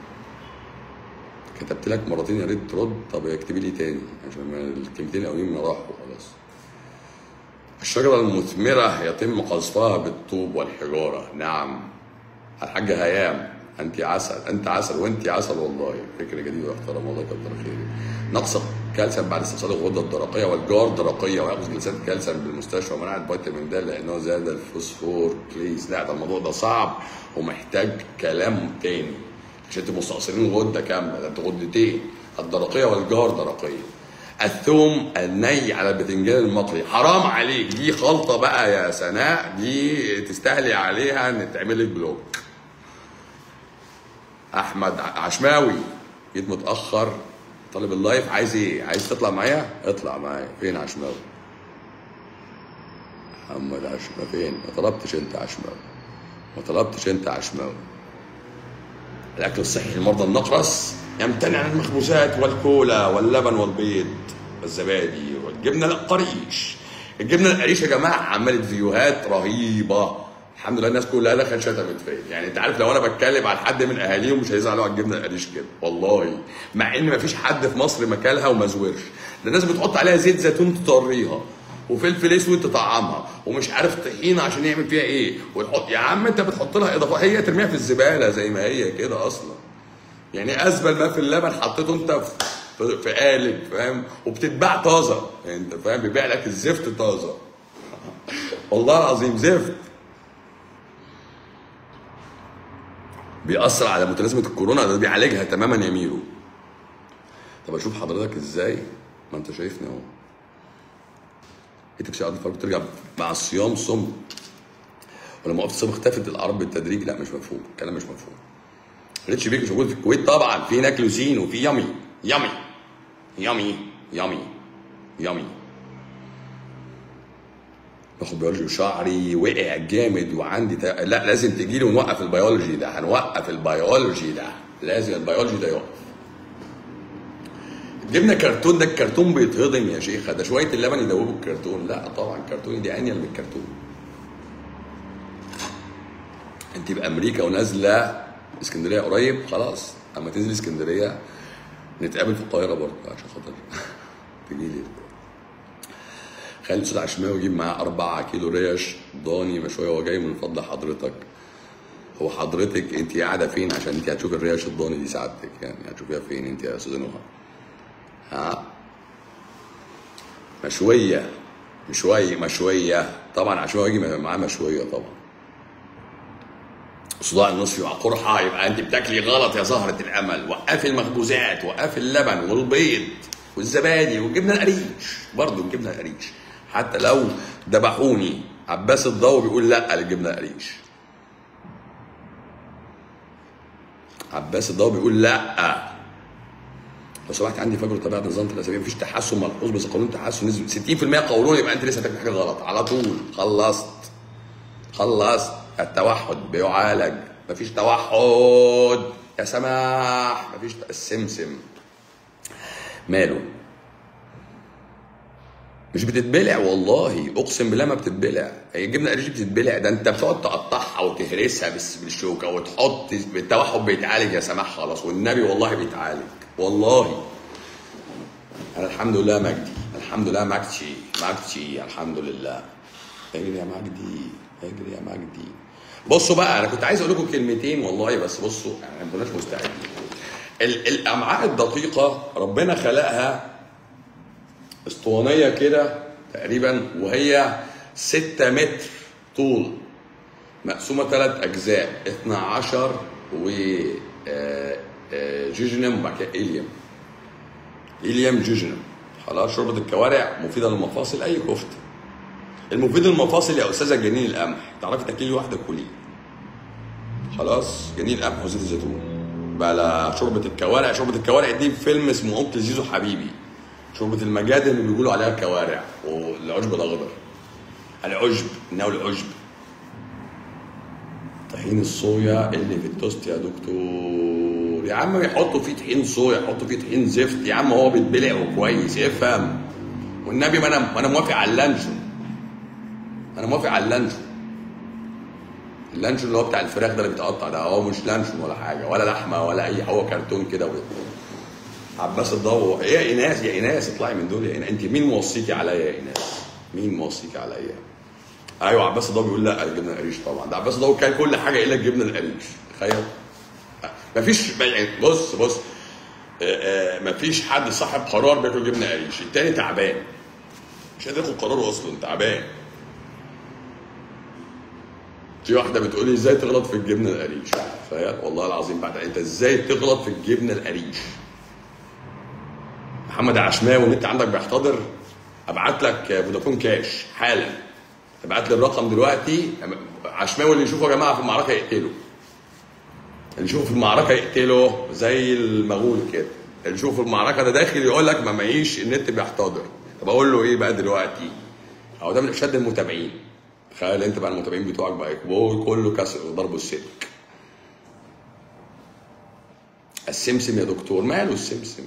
كتبت لك مرتين يا ريت ترد طب اكتبي لي تاني عشان ما الكلمتين الاولين ما راحوا خلاص الشجرة المثمرة يتم قصفها بالطوب والحجارة نعم الحاجة هيام أنت عسل أنت عسل وأنت عسل والله فكرة جديدة محترمة والله كتر خيرك نقص كالسيوم بعد استئصال الغدة الدرقية والجار درقية ويأخذ جلسات كالسيوم بالمستشفى ومنع فيتامين د لأنه زاد الفوسفور بليز لا ده الموضوع ده صعب ومحتاج كلام تاني عشان انتوا مستأصلين غدة كاملة ده انتوا غدتين الدرقية والجار درقية الثوم الني على البتنجان المقلي حرام عليك دي خلطة بقى يا سناء دي تستاهلي عليها ان تعملي بلوك احمد عشماوي جيت متاخر طالب اللايف عايز ايه عايز تطلع معايا اطلع معايا فين عشماوي محمد عشماوي فين ما طلبتش انت عشماوي ما طلبتش انت عشماوي الاكل الصحي لمرضى النقرس يمتنع عن المخبوزات والكولا واللبن والبيض والزبادي والجبنه القريش الجبنه القريش يا جماعه عملت فيوهات رهيبه الحمد لله الناس كلها دخلت شتمت فيا يعني انت عارف لو انا بتكلم عن حد من اهاليهم مش هيزعلوا على الجبنه القريش كده والله مع ان مفيش حد في مصر مكلها وما زورش ده الناس بتحط عليها زيت زيتون تطريها وفلفل اسود تطعمها ومش عارف طحينه عشان يعمل فيها ايه وتحط يا عم انت بتحط لها اضافات هي ترميها في الزباله زي ما هي كده اصلا يعني ازبل ما في اللبن حطيته انت في في قالب فاهم وبتتباع طازه يعني انت فاهم بيبيع لك الزفت طازه والله العظيم زفت بيأثر على متلازمة الكورونا ده بيعالجها تماما يا ميرو طب اشوف حضرتك ازاي ما انت شايفني اهو انت مش قاعد الفرق ترجع مع الصيام صم ولما وقفت الصيام اختفت الاعراض بالتدريج لا مش مفهوم الكلام مش مفهوم ريتش بيك مش موجود في الكويت طبعا في هناك لوزين وفي يامي يامي يامي يامي يامي باخد بيولوجي وشعري وقع جامد وعندي تا... لا لازم تجي لي ونوقف البيولوجي ده هنوقف البيولوجي ده لازم البيولوجي ده يقف جبنا كرتون ده الكرتون بيتهضم يا شيخه ده شويه اللبن يدوبوا الكرتون لا طبعا الكرتون دي انيل من الكرتون انت بامريكا ونازله اسكندريه قريب خلاص اما تنزل اسكندريه نتقابل في القاهره برضه عشان خاطر تجي لي خلي الاستاذ عشماوي يجيب معاه 4 كيلو ريش ضاني مشويه وهو جاي من فضل حضرتك هو حضرتك انت قاعده فين عشان انت هتشوفي الريش الضاني دي سعادتك يعني هتشوفيها فين انت يا استاذه نهى ها مشويه مشويه مشويه طبعا عشماوي يجي معاه مشويه طبعا صداع النصفي وقرحه يبقى انت بتاكلي غلط يا زهره الامل وقفي المخبوزات وقفي اللبن والبيض والزبادي والجبنه القريش برضه الجبنه القريش حتى لو ذبحوني عباس الضو بيقول لا للجبنه القريش عباس الضو بيقول لا لو سمحت عندي فجر طبيعه نظام الاسابيع مفيش تحسن ملحوظ بس قانون تحسن نسبه 60% قولون يبقى انت لسه هتعمل حاجه غلط على طول خلصت خلصت التوحد بيعالج مفيش توحد يا سماح مفيش ت- السمسم ماله مش بتتبلع والله اقسم بالله ما بتتبلع هي الجبنه القريش بتتبلع ده انت بتقعد تقطعها وتهرسها بس بالشوكه وتحط التوحد بيتعالج يا سماح خلاص والنبي والله بيتعالج والله انا الحمد لله مجدي الحمد لله مجدي مجدي الحمد لله اجري يا مجدي اجري يا مجدي بصوا بقى انا كنت عايز اقول لكم كلمتين والله بس بصوا يعني ما كناش مستعدين ال- الامعاء الدقيقه ربنا خلقها اسطوانيه كده تقريبا وهي 6 متر طول مقسومه ثلاث اجزاء 12 و آه، آه، جيجنم وبعد كده اليم اليم جيجنم خلاص شوربه الكوارع مفيده للمفاصل اي كفته المفيد للمفاصل يا استاذه جنين القمح تعرفي تاكلي واحده كلي خلاص جنين القمح وزيت الزيتون بلا شوربه الكوارع شوربه الكوارع دي في فيلم اسمه انكل زيزو حبيبي شوربه المجادن اللي بيقولوا عليها كوارع والعشب الاخضر العشب انه العشب طحين الصويا اللي في التوست يا دكتور يا عم يحطوا فيه طحين صويا يحطوا فيه طحين زفت يا عم هو بيتبلع وكويس افهم والنبي ما انا ما انا موافق على اللانشون انا موافق على اللانشون اللانشون اللي هو بتاع الفراخ ده اللي بيتقطع ده هو مش لانشون ولا حاجه ولا لحمه ولا اي هو كرتون كده و... عباس الضو يا ايناس يا ايناس اطلعي من دول يا ايناس انت مين موصيكي عليا يا ايناس مين موصيكي عليا ايوه عباس الضو بيقول لا الجبنه القريش طبعا ده عباس الضو كان كل حاجه الا الجبنه القريش تخيل مفيش يعني بص بص آه، آه، مفيش حد صاحب قرار بياكل جبنه قريش التاني تعبان مش قادر ياخد قراره اصلا تعبان في واحده بتقول لي ازاي تغلط في الجبنه القريش تخيل والله العظيم بعد انت ازاي تغلط في الجبنه القريش محمد عشماوي اللي انت عندك بيحتضر ابعت لك فودافون كاش حالا ابعت لي الرقم دلوقتي عشماوي اللي يشوفه يا جماعه في المعركه يقتله اللي يشوفه في المعركه يقتله زي المغول كده اللي يشوفه في المعركه ده داخل يقول لك ما معيش النت بيحتضر طب اقول له ايه بقى دلوقتي هو ده من اشد المتابعين تخيل انت بقى المتابعين بتوعك بقى يكبروا كله كسر ضربوا السلك السمسم يا دكتور ماله السمسم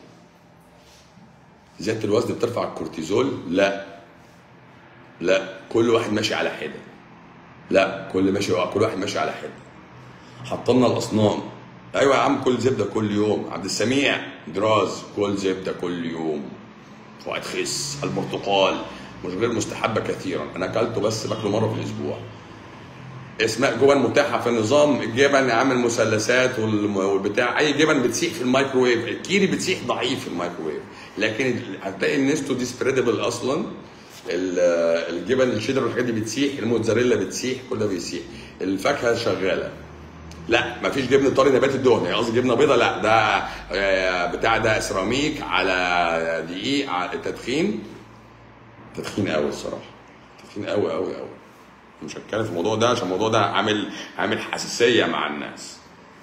زياده الوزن بترفع الكورتيزول لا لا كل واحد ماشي على حده لا كل ماشي كل واحد ماشي على حده حطمنا الاصنام ايوه يا عم كل زبده كل يوم عبد السميع دراز كل زبده كل يوم وهتخس البرتقال مش غير مستحبه كثيرا انا اكلته بس باكله مره في الاسبوع اسماء جبن متاحه في النظام الجبن عامل مثلثات والم- والبتاع اي جبن بتسيح في الميكروويف الكيري بتسيح ضعيف في الميكروويف لكن هتلاقي النستو دي سبريدبل اصلا ال- الجبن الشيدر والحاجات دي بتسيح الموتزاريلا بتسيح كل ده بيسيح الفاكهه شغاله لا مفيش جبنه طري نبات الدهن يعني قصدي جبنه بيضه لا ده آه، بتاع ده سيراميك على دقيق على تدخين تدخين قوي الصراحه تدخين قوي قوي قوي مش هتكلم في الموضوع ده عشان الموضوع ده عامل عامل حساسيه مع الناس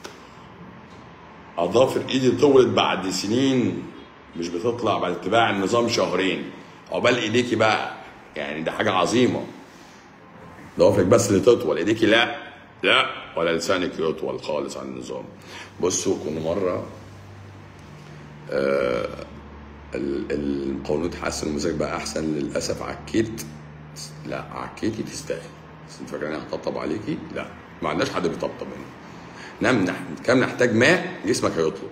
اظافر ايدي طولت بعد سنين مش بتطلع بعد اتباع النظام شهرين عقبال ايديكي بقى يعني ده حاجه عظيمه ضوافرك بس اللي تطول ايديكي لا لا ولا لسانك يطول خالص عن النظام بصوا كنا مره آه ال- القولون اتحسن المزاج بقى احسن للاسف عكيت لا عكيتي تستاهل بس انت فاكر انا هطبطب عليكي لا ما عندناش حد بيطبطب هنا نعم نح- كم نحتاج ماء جسمك هيطلب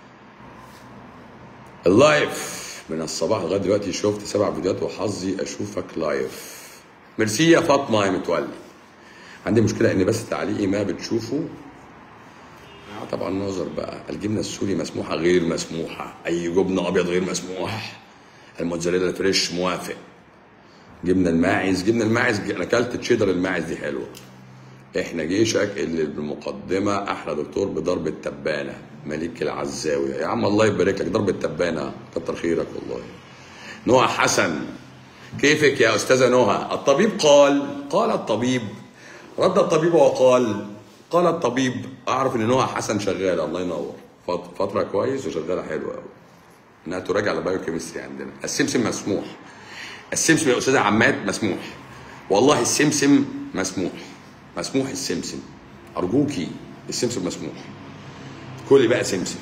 اللايف من الصباح لغايه دلوقتي شفت سبع فيديوهات وحظي اشوفك لايف ميرسي يا فاطمه يا متولي عندي مشكله ان بس تعليقي ما بتشوفه آه طبعا نظر بقى الجبنه السوري مسموحه غير مسموحه اي جبنه ابيض غير مسموح الموتزاريلا الفريش موافق جبنه الماعز جبنه الماعز انا اكلت تشيدر الماعز دي حلوه احنا جيشك اللي بالمقدمه احلى دكتور بضرب التبانه مليك العزاويه يا عم الله يبارك لك ضرب التبانه كتر خيرك والله نهى حسن كيفك يا استاذه نهى الطبيب قال قال الطبيب رد الطبيب وقال قال الطبيب اعرف ان نهى حسن شغاله الله ينور فت- فتره كويس وشغاله حلوه قوي انها تراجع البايو كيمستري عندنا السمسم مسموح السمسم يا استاذ عماد مسموح والله السمسم مسموح مسموح السمسم ارجوكي السمسم مسموح كلي بقى سمسم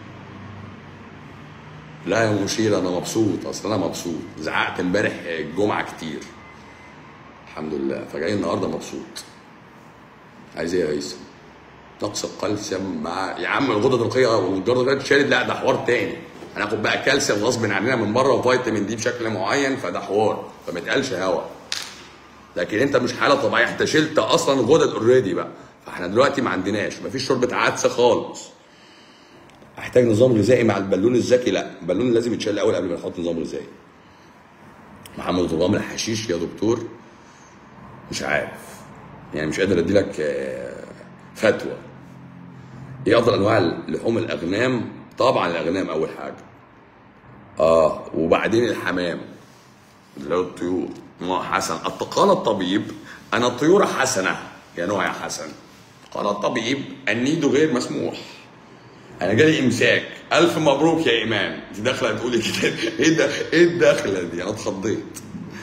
لا يا مشير انا مبسوط اصل انا مبسوط زعقت امبارح الجمعه كتير الحمد لله فجاي النهارده مبسوط عايز ايه يا هيثم نقص الكالسيوم مع يا عم الغده الدرقيه والجرده الدرقيه اتشالت لا ده حوار تاني هناخد بقى كالسيوم غصب عننا من بره وفيتامين دي بشكل معين فده حوار فما يتقالش هوا لكن انت مش حاله طبيعيه انت شلت اصلا غدد اوريدي بقى فاحنا دلوقتي ما عندناش مفيش شوربه عدسه خالص احتاج نظام غذائي مع البالون الذكي لا البالون لازم يتشال الاول قبل ما نحط نظام غذائي محمد نظام الحشيش يا دكتور مش عارف يعني مش قادر ادي لك آه، فتوى ايه افضل انواع لحوم الاغنام طبعا الاغنام اول حاجه اه وبعدين الحمام اللي هو الطيور ما حسن قال الطبيب انا الطيور حسنه يا نوع يا حسن قال الطبيب النيد غير مسموح انا جالي امساك الف مبروك يا ايمان انت داخله تقولي كده ايه ده ايه الدخله دي انا اتخضيت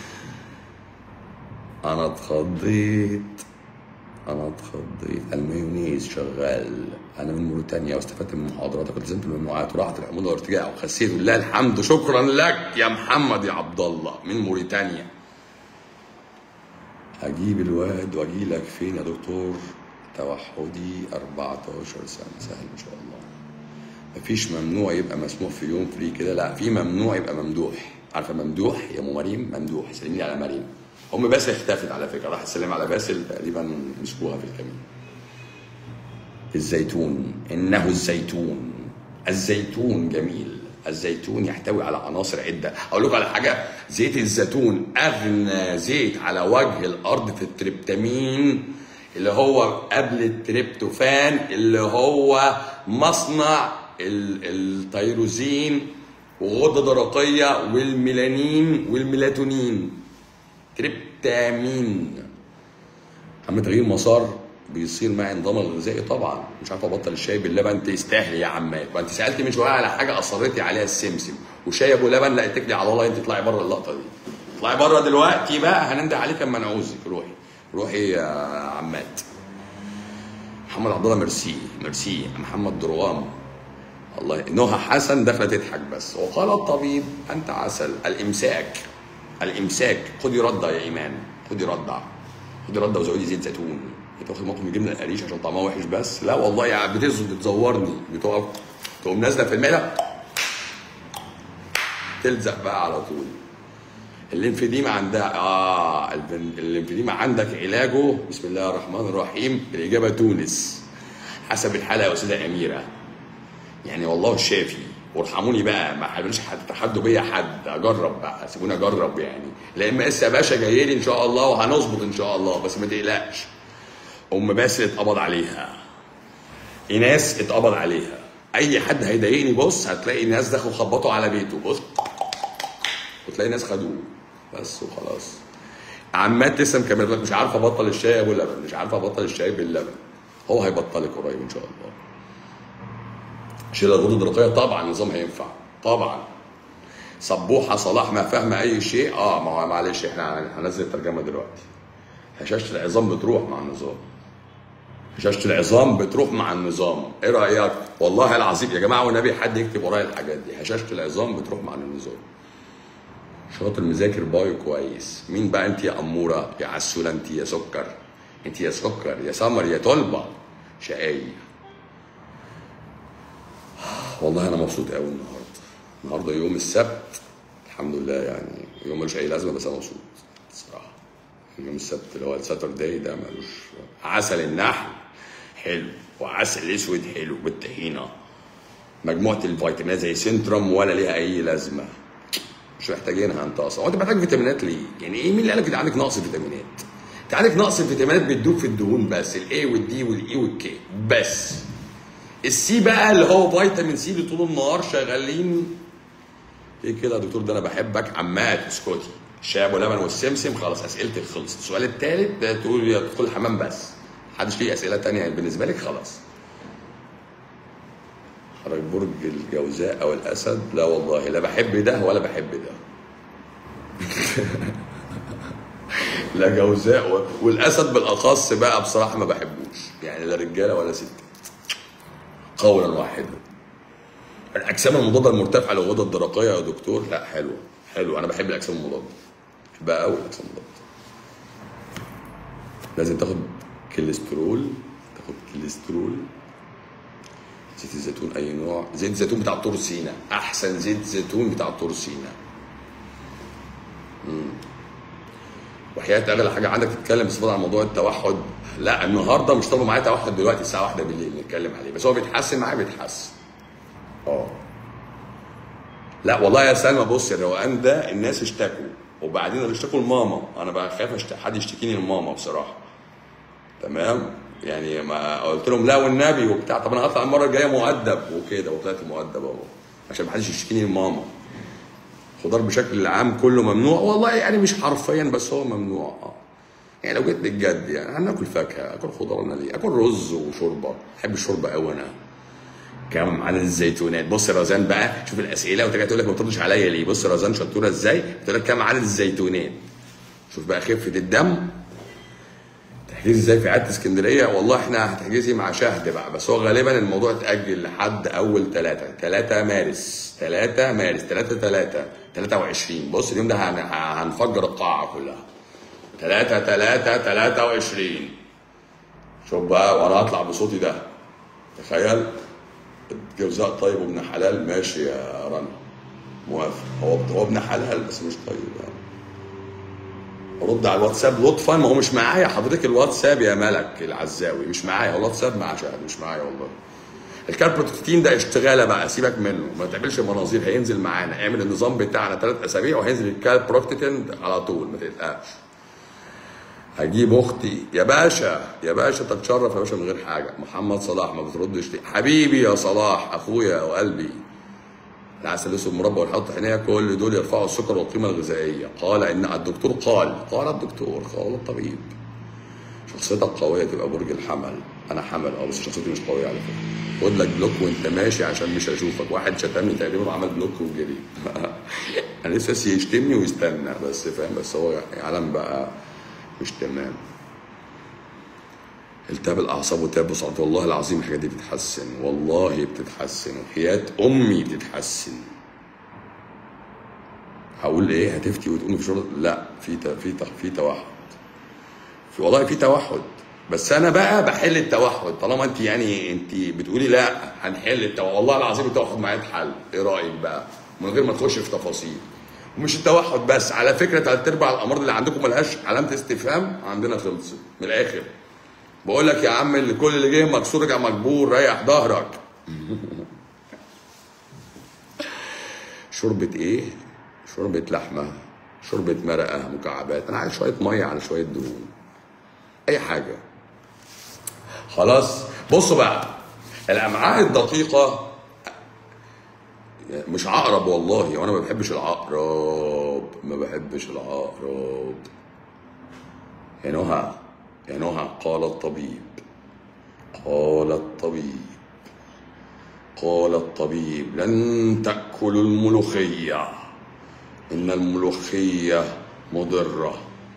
انا اتخضيت انا اتخضيت المايونيز شغال انا من موريتانيا واستفدت من محاضراتك والتزمت بالمجموعات وراحت الحموضه والارتجاع وخسيت لله الحمد شكرا لك يا محمد يا عبد الله من موريتانيا هجيب الواد واجي لك فين يا دكتور توحدي 14 سنه سهل ان شاء الله مفيش ممنوع يبقى مسموح في يوم فري كده لا في ممنوع يبقى ممدوح عارفه ممدوح يا ام مريم ممدوح سلمي لي على مريم ام باسل اختفت على فكره راحت تسلم على باسل تقريبا مسكوها في الكمين الزيتون انه الزيتون الزيتون جميل الزيتون يحتوي على عناصر عده اقول لكم على حاجه زيت الزيتون اغنى زيت على وجه الارض في التريبتامين اللي هو قبل التريبتوفان اللي هو مصنع ال- التيروزين وغده درقيه والميلانين والميلاتونين تريبتامين عم تغيير مسار بيصير مع النظام الغذائي طبعا مش عارف ابطل الشاي باللبن تستاهلي يا عمات ما انت سالتي من شويه على حاجه اصريتي عليها السمسم وشاي ابو لبن لا اتكلي على الله انت اطلعي بره اللقطه دي اطلعي بره دلوقتي بقى هننده عليك اما نعوزك روحي روحي يا عمات محمد عبد الله ميرسي ميرسي محمد دروام الله نهى حسن داخله تضحك بس وقال الطبيب انت عسل الامساك الامساك خدي رده يا ايمان خدي رده خدي رده وزودي زيت زيتون انت واخد موقف من جبنه القريش عشان طعمها وحش بس لا والله يا بتزود بتزورني بتقف تقوم نازله في المعده تلزق بقى على طول الليمفيديما عندها اه البن- الليمفيديما عندك علاجه بسم الله الرحمن الرحيم الاجابه تونس حسب الحاله يا استاذه اميره يعني والله الشافي وارحموني بقى ما حدش تتحدوا بيا حد اجرب بقى سيبوني اجرب يعني لا اما اس يا باشا جاي لي ان شاء الله وهنظبط ان شاء الله بس ما تقلقش ام باسل اتقبض عليها ايناس اتقبض عليها اي حد هيضايقني بص هتلاقي ناس دخلوا خبطوا على بيته بص وتلاقي ناس خدوه بس وخلاص عمات لسه مكمل لك مش عارف ابطل الشاي ابو لبن مش عارف ابطل الشاي باللبن هو هيبطلك قريب ان شاء الله شيل الغدة الدرقية طبعا النظام هينفع طبعا صبوحة صلاح ما فاهمة أي شيء اه ما هو معلش احنا هننزل الترجمة دلوقتي هشاشة العظام بتروح مع النظام هشاشة العظام بتروح مع النظام ايه رأيك والله العظيم يا جماعة والنبي حد يكتب ورايا الحاجات دي هشاشة العظام بتروح مع النظام شاطر مذاكر بايو كويس مين بقى انت يا أمورة يا عسولة انت يا سكر انت يا سكر يا سمر يا طلبة شقاية والله انا مبسوط قوي النهارده النهارده يوم السبت الحمد لله يعني يوم ملوش اي لازمه بس انا مبسوط الصراحه يوم السبت اللي هو الساترداي ده ملوش عسل النحل حلو وعسل اسود حلو بالطحينه مجموعه الفيتامينات زي سنترم ولا ليها اي لازمه مش محتاجينها انت اصلا هو انت محتاج فيتامينات ليه؟ يعني ايه مين اللي قال لك انت عندك نقص فيتامينات؟ انت عندك نقص الفيتامينات بتدوب في الدهون بس الاي والدي والاي والكي بس السي بقى اللي هو فيتامين سي اللي طول النهار شغالين ايه كده يا دكتور ده انا بحبك عمال اسكتي الشاي ابو لبن والسمسم خلاص اسئلتك خلصت السؤال الثالث ده تقول يا تدخل الحمام بس محدش ليه اسئله تانية بالنسبه لك خلاص حضرتك برج الجوزاء او الاسد لا والله لا بحب ده ولا بحب ده لا جوزاء و- والاسد بالاخص بقى بصراحه ما بحبوش يعني لا رجاله ولا ستات قولا واحدا الاجسام المضاده المرتفعه للغده الدرقيه يا دكتور لا حلو حلو انا بحب الاجسام المضاده بحبها قوي الاجسام المضاده لازم تاخد كوليسترول تاخد كوليسترول زيت الزيتون اي نوع زيت الزيتون بتاع طور سينا احسن زيت زيتون بتاع طور سينا وحياة اغلى حاجه عندك تتكلم باستفاضه عن موضوع التوحد لا النهارده مش طالب معايا توحد دلوقتي الساعه 1 بالليل نتكلم عليه بس هو بيتحسن معايا بيتحسن اه لا والله يا سلمى بص الروقان ده الناس اشتكوا وبعدين اللي اشتكوا لماما انا بقى خايف أشت... حد يشتكيني لماما بصراحه تمام يعني ما قلت لهم لا والنبي وبتاع طب انا هطلع المره الجايه مؤدب وكده وطلعت مؤدب اهو عشان ما حدش يشتكيني لماما خضار بشكل عام كله ممنوع والله يعني مش حرفيا بس هو ممنوع اه يعني لو جيت بالجد يعني هناكل فاكهه اكل خضار انا ليه اكل رز وشوربه بحب الشوربه قوي انا كم عدد الزيتونات بص يا رزان بقى شوف الاسئله وترجع تقول لك ما بتردش عليا ليه بص يا رزان شطوره ازاي بتقول لك كم عدد الزيتونات شوف بقى خفه الدم تحجزي ازاي في عياده اسكندريه والله احنا هتحجزي مع شهد بقى بس هو غالبا الموضوع اتاجل لحد اول 3 3 مارس 3 مارس 3 3 23 بص اليوم ده هن- هنفجر القاعه كلها 3 3 23 شوف بقى وانا هطلع بصوتي ده تخيل جوزاء طيب وابن حلال ماشي يا رنا موافق هو هو ابن حلال بس مش طيب يعني رد على الواتساب لطفا ما هو مش معايا حضرتك الواتساب يا ملك العزاوي مش معايا هو الواتساب مع شهد مش معايا والله الكالبروتين ده اشتغاله بقى سيبك منه ما تعملش مناظير هينزل معانا اعمل النظام بتاعنا ثلاث اسابيع وهينزل الكالبروتين على طول ما تقلقش هجيب اختي يا باشا يا باشا تتشرف يا باشا من غير حاجه محمد صلاح ما بتردش ليه حبيبي يا صلاح اخويا وقلبي العسل الاسود المربى والحط عينيا كل دول يرفعوا السكر والقيمه الغذائيه قال ان الدكتور قال قال الدكتور قال الطبيب شخصيتك قويه تبقى برج الحمل انا حمل اه بس شخصيتي مش قويه على فكره خد لك بلوك وانت ماشي عشان مش هشوفك واحد شتمني تقريبا وعمل بلوك وجري انا لسه يشتمني ويستنى بس فاهم بس هو يعني علم بقى مش تمام التهاب الاعصاب والتهاب الصوت والله العظيم الحاجات دي بتتحسن والله بتتحسن وحياه امي بتتحسن هقول ايه هتفتي وتقومي في شغل لا في ت- في ت- في توحد في والله في توحد بس انا بقى بحل التوحد طالما انت يعني انت بتقولي لا هنحل التوحد والله العظيم التوحد معايا اتحل ايه رايك بقى من غير ما تخش في تفاصيل ومش التوحد بس على فكره ثلاث ارباع الامراض اللي عندكم ملهاش علامه استفهام عندنا خلصت من الاخر بقول لك يا عم اللي كل اللي جه مكسور رجع مجبور ريح ظهرك شوربة ايه؟ شوربة لحمة شوربة مرقة مكعبات انا عايز شوية مية على شوية دهون اي حاجة خلاص بصوا بقى الامعاء الدقيقة مش عقرب والله وانا ما بحبش العقرب ما بحبش العقرب يا نهى يا نهى قال الطبيب قال الطبيب قال الطبيب لن تأكلوا الملوخية إن الملوخية مضرة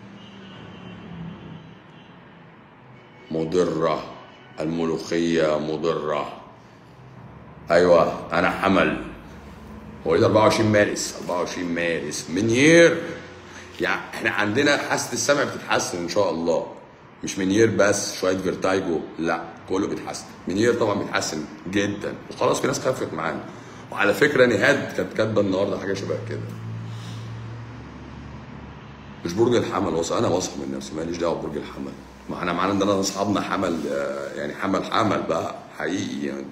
مضرة الملوخية مضرة أيوة أنا حمل هو إيه 24 مارس 24 مارس منير يعني احنا عندنا حاسه السمع بتتحسن ان شاء الله مش منير بس شويه فيرتايجو لا كله بيتحسن منير طبعا بيتحسن جدا وخلاص في ناس خفت معانا وعلى فكره نهاد كانت كاتبه النهارده حاجه شبه كده مش برج الحمل وص... انا واثق من نفسي ماليش دعوه ببرج الحمل ما احنا معانا عندنا اصحابنا حمل آه، يعني حمل حمل بقى حقيقي يعني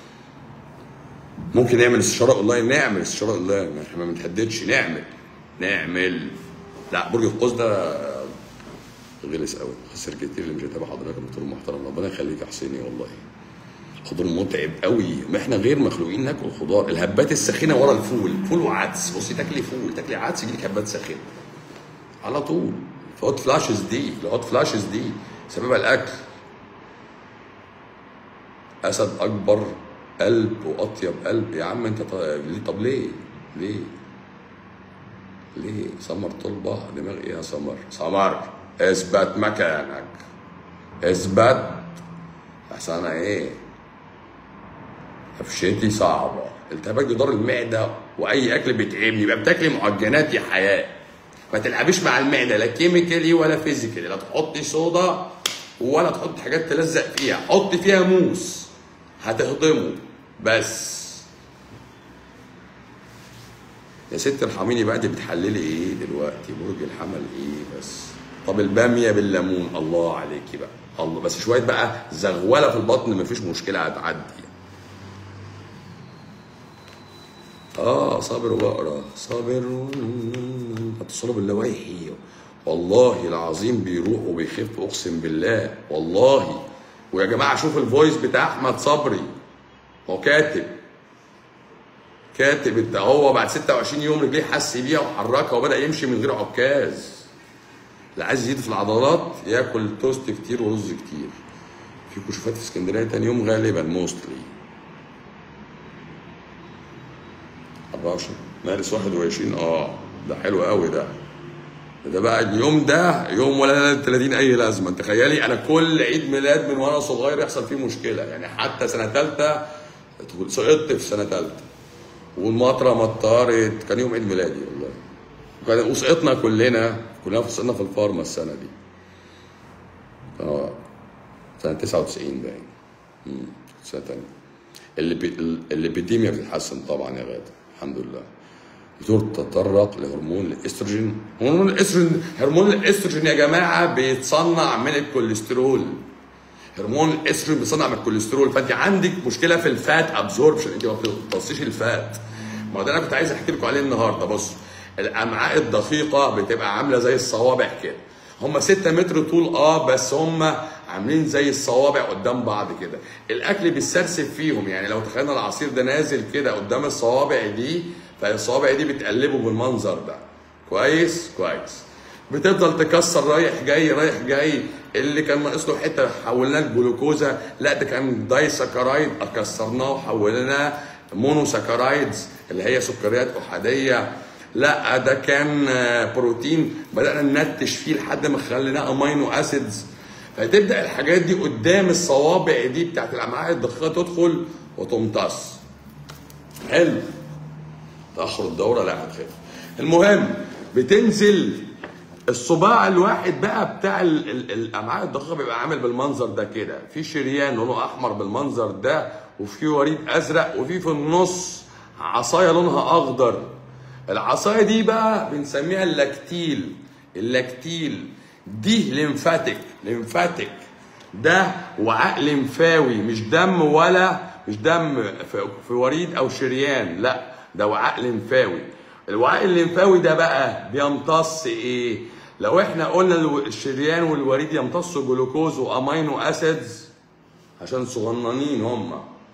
ممكن نعمل استشاره اونلاين نعمل استشاره اونلاين احنا ما بنتهددش نعمل نعمل لا برج القوس ده غلس قوي خسر كتير اللي مش هيتابع حضرتك يا دكتور محترم ربنا يخليك يا حسيني والله خضار متعب قوي ما احنا غير مخلوقين ناكل خضار الهبات الساخنه ورا الفول فول وعدس بصي تاكلي فول تاكلي عدس يجيلك هبات ساخنه على طول الهوت فلاشز دي الهوت فلاشز دي سببها الاكل اسد اكبر قلب واطيب قلب يا عم انت ط- ليه طب ليه ليه ليه سمر طلبة دماغ ايه يا سمر سمر اثبت مكانك اثبت احسن انا ايه قفشتي صعبة التهابات جدار المعدة واي اكل بيتعبني يبقى بتاكلي معجنات يا حياة ما تلعبيش مع المعدة لا كيميكالي ولا فيزيكالي لا تحطي صودا ولا تحطي حاجات تلزق فيها حطي فيها موس هتهضمه بس يا ست ارحميني بقى انت بتحللي ايه دلوقتي برج الحمل ايه بس طب الباميه بالليمون الله عليكي بقى الله بس شويه بقى زغوله في البطن مفيش مشكله هتعدي اه صابر وبقرا صابر اتصلوا باللوايحي والله العظيم بيروح وبيخف اقسم بالله والله ويا جماعه شوف الفويس بتاع احمد صبري هو كاتب كاتب انت هو بعد 26 يوم رجليه حس بيها وحركها وبدا يمشي من غير عكاز اللي عايز يزيد في العضلات ياكل توست كتير ورز كتير في كشوفات في اسكندريه تاني يوم غالبا موستلي 24 مارس 21 اه ده حلو قوي ده ده بقى اليوم ده يوم ولا 30 اي لازمه تخيلي انا كل عيد ميلاد من وانا صغير يحصل فيه مشكله يعني حتى سنه ثالثه سقطت في سنه ثالثه والمطره مطرت كان يوم عيد ميلادي والله وكان وسقطنا كلنا كلنا سقطنا في الفارما السنه دي اه سنه 99 باين امم سنه ثانيه اللي بي... الليبيديميا بتتحسن طبعا يا غاده الحمد لله دكتور تطرق لهرمون الاستروجين هرمون الاستروجين هرمون الاستروجين يا جماعه بيتصنع من الكوليسترول هرمون الاستروجين بيصنع من الكوليسترول فانت عندك مشكله في الفات ابزوربشن انت ما بتمتصيش الفات ما ده انا كنت عايز احكي لكم عليه النهارده بصوا الامعاء الدقيقه بتبقى عامله زي الصوابع كده هم 6 متر طول اه بس هم عاملين زي الصوابع قدام بعض كده الاكل بيتسرسب فيهم يعني لو تخيلنا العصير ده نازل كده قدام الصوابع دي فالصوابع دي بتقلبه بالمنظر ده كويس كويس بتفضل تكسر رايح جاي رايح جاي اللي كان ناقص له حته حولناه لجلوكوزا لا ده كان داي سكرايد كسرناه وحولناه مونوساكرايدز اللي هي سكريات احاديه لا ده كان بروتين بدانا ننتش فيه لحد ما خليناه امينو اسيدز فتبدا الحاجات دي قدام الصوابع دي بتاعت الامعاء الدقيقه تدخل وتمتص حلو تاخر الدوره لا هتخف المهم بتنزل الصباع الواحد بقى بتاع ال- ال- الامعاء الدقيقه بيبقى عامل بالمنظر ده كده في شريان لونه احمر بالمنظر ده وفي وريد ازرق وفي في النص عصايه لونها اخضر العصايه دي بقى بنسميها اللاكتيل اللاكتيل دي ليمفاتيك ليمفاتيك ده وعاء لمفاوي مش دم ولا مش دم في, في وريد او شريان لا ده وعاء لمفاوي الوعاء الليمفاوي ده بقى بيمتص ايه لو احنا قلنا الو- الشريان والوريد يمتصوا جلوكوز وامينو اسيدز عشان صغننين هم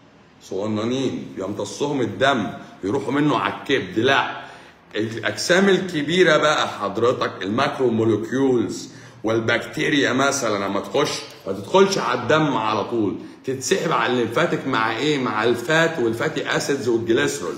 صغننين بيمتصهم الدم يروحوا منه على الكبد لا الاجسام الكبيره بقى حضرتك الماكرو مولكيولز والبكتيريا مثلا لما تخش ما تدخلش على الدم على طول تتسحب على الليمفاتيك مع ايه مع الفات والفاتي اسيدز والجليسرول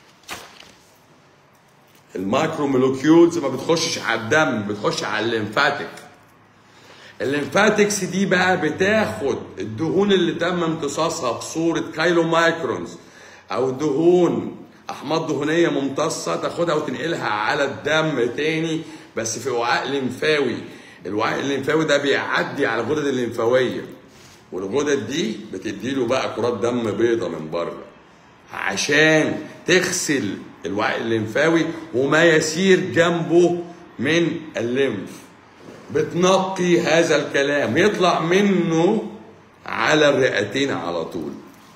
المايكرو مولكيولز ما بتخشش على الدم بتخش على الليمفاتيك الليمفاتكس دي بقى بتاخد الدهون اللي تم امتصاصها بصورة كايلو مايكرونز او دهون احماض دهنيه ممتصه تاخدها وتنقلها على الدم تاني بس في وعاء لمفاوي الوعاء الليمفاوي ده بيعدي على الغدد الليمفاويه والغدد دي بتديله بقى كرات دم بيضة من بره عشان تغسل الوعاء الليمفاوي وما يسير جنبه من الليمف بتنقي هذا الكلام يطلع منه على الرئتين على طول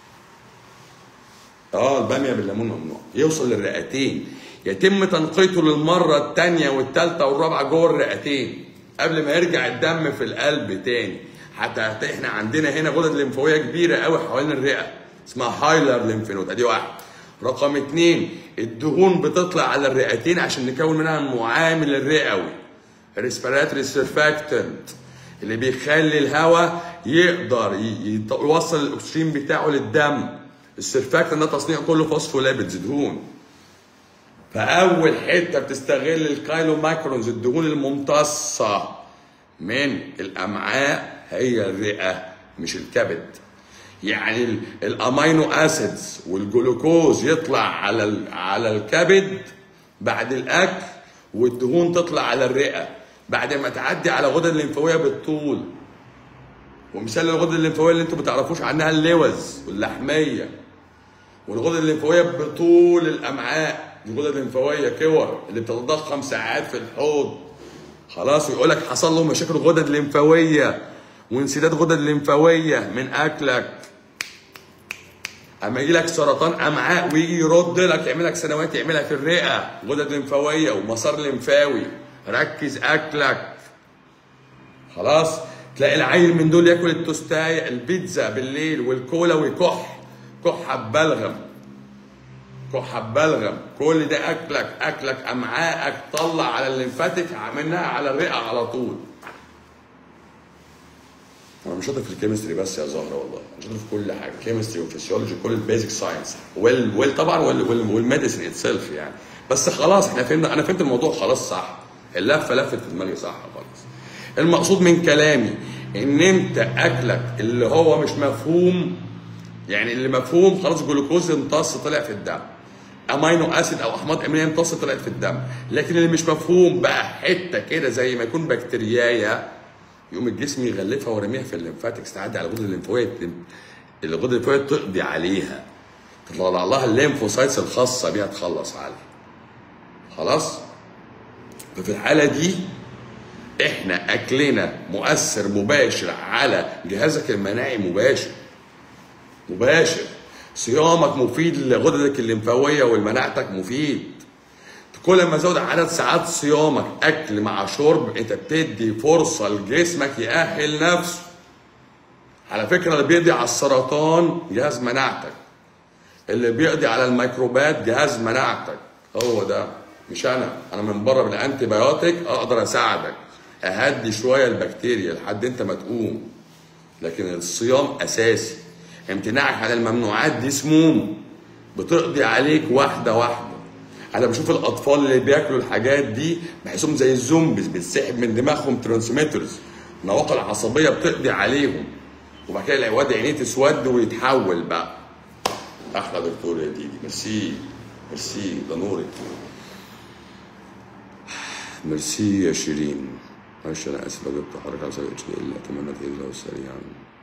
اه الباميه بالليمون ممنوع يوصل للرئتين يتم تنقيته للمره الثانيه والثالثه والرابعه جوه الرئتين قبل ما يرجع الدم في القلب تاني حتى احنا عندنا هنا غدد لمفاويه كبيره قوي حوالين الرئه اسمها هايلر ليمفينود ادي واحد رقم اتنين الدهون بتطلع على الرئتين عشان نكون منها المعامل الرئوي ريسبيراتوري سيرفاكتنت اللي بيخلي الهواء يقدر ي- يط- يوصل الاكسجين بتاعه للدم السرفاكتان ده تصنيع كله فوسفوليبيدز دهون فاول حته بتستغل الكايلو مايكرونز الدهون الممتصه من الامعاء هي الرئه مش الكبد يعني ال- الامينو اسيدز والجلوكوز يطلع على ال- على الكبد بعد الاكل والدهون تطلع على الرئه بعد ما تعدي على الغدد الليمفاويه بالطول ومثال الغدد الليمفاويه اللي انتوا ما تعرفوش عنها اللوز واللحميه والغدد الليمفاويه بطول الامعاء الغدد الليمفاويه كور اللي بتتضخم ساعات في الحوض خلاص ويقول لك حصل له مشاكل غدد ليمفاويه وانسداد غدد ليمفاويه من اكلك اما يجي لك سرطان امعاء ويجي يرد لك يعمل لك سنوات يعملها في الرئه غدد ليمفاويه ومسار ليمفاوي ركز اكلك خلاص تلاقي العيل من دول ياكل التوستايه البيتزا بالليل والكولا ويكح كحه ببلغم كحه ببلغم كل ده اكلك اكلك امعائك طلع على الليمفاتيك منها على الرئه على طول انا مش شاطر في الكيمستري بس يا زهره والله انا شاطر في كل حاجه كيمستري وفسيولوجي كل البيزك ساينس وال وال طبعا وال وال والميديسن اتسيلف يعني بس خلاص احنا فهمنا انا فهمت الموضوع خلاص صح اللفه لفت في دماغي صح خالص المقصود من كلامي ان انت اكلك اللي هو مش مفهوم يعني اللي مفهوم خلاص جلوكوز امتص طلع في الدم امينو اسيد او احماض امينيه امتص طلعت في الدم لكن اللي مش مفهوم بقى حته كده زي ما يكون بكتيريايه يقوم الجسم يغلفها ورميها في الليمفاتكس تعدي على الغدد الليمفاويه الغدد الليمفاويه تقضي عليها تطلع لها الليمفوسايتس الخاصه بيها تخلص عليها خلاص ففي الحاله دي احنا اكلنا مؤثر مباشر على جهازك المناعي مباشر مباشر صيامك مفيد لغددك الليمفاويه والمناعتك مفيد كل ما زود عدد ساعات صيامك اكل مع شرب انت بتدي فرصه لجسمك يأهل نفسه على فكره اللي بيقضي على السرطان جهاز مناعتك اللي بيقضي على الميكروبات جهاز مناعتك هو ده مش انا انا من بره بالانتي بايوتيك اقدر اساعدك اهدي شويه البكتيريا لحد انت ما تقوم لكن الصيام اساسي امتناعك عن الممنوعات دي سموم بتقضي عليك واحده واحده انا بشوف الاطفال اللي بياكلوا الحاجات دي بحسهم زي الزومبيز بتسحب من دماغهم ترانسميترز النواقل العصبيه بتقضي عليهم وبعد كده الواد عينيه تسود ويتحول بقى احلى دكتور يا ديدي ميرسي ميرسي ده نورك ميرسي يا شيرين معلش انا اسف لو جبت حضرتك على سبيل اتش دي ال اتمنى تهدى سريعا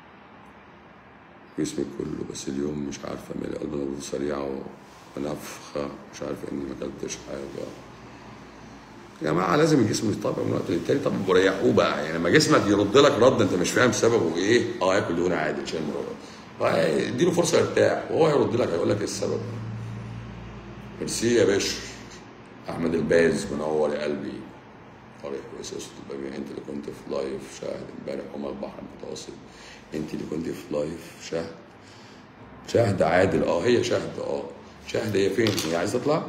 جسمي كله بس اليوم مش عارفه اعمل قلب نبض سريعه ونفخه مش عارف اني ما اكلتش حاجه يا جماعه لازم الجسم يطبق من وقت للتاني طب وريحوه بقى يعني لما جسمك يرد لك رد انت مش فاهم سببه ايه اه ياكل دهون عادي عشان المرض اديله فرصه يرتاح وهو هيرد لك هيقول لك ايه السبب ميرسي يا باشا احمد الباز منور يا قلبي طارق واساس البابي انت اللي كنت في لايف شاهد امبارح عمر البحر المتوسط انت اللي كنت في لايف شاهد شاهد عادل اه هي شاهد اه شاهد هي فين هي عايزه تطلع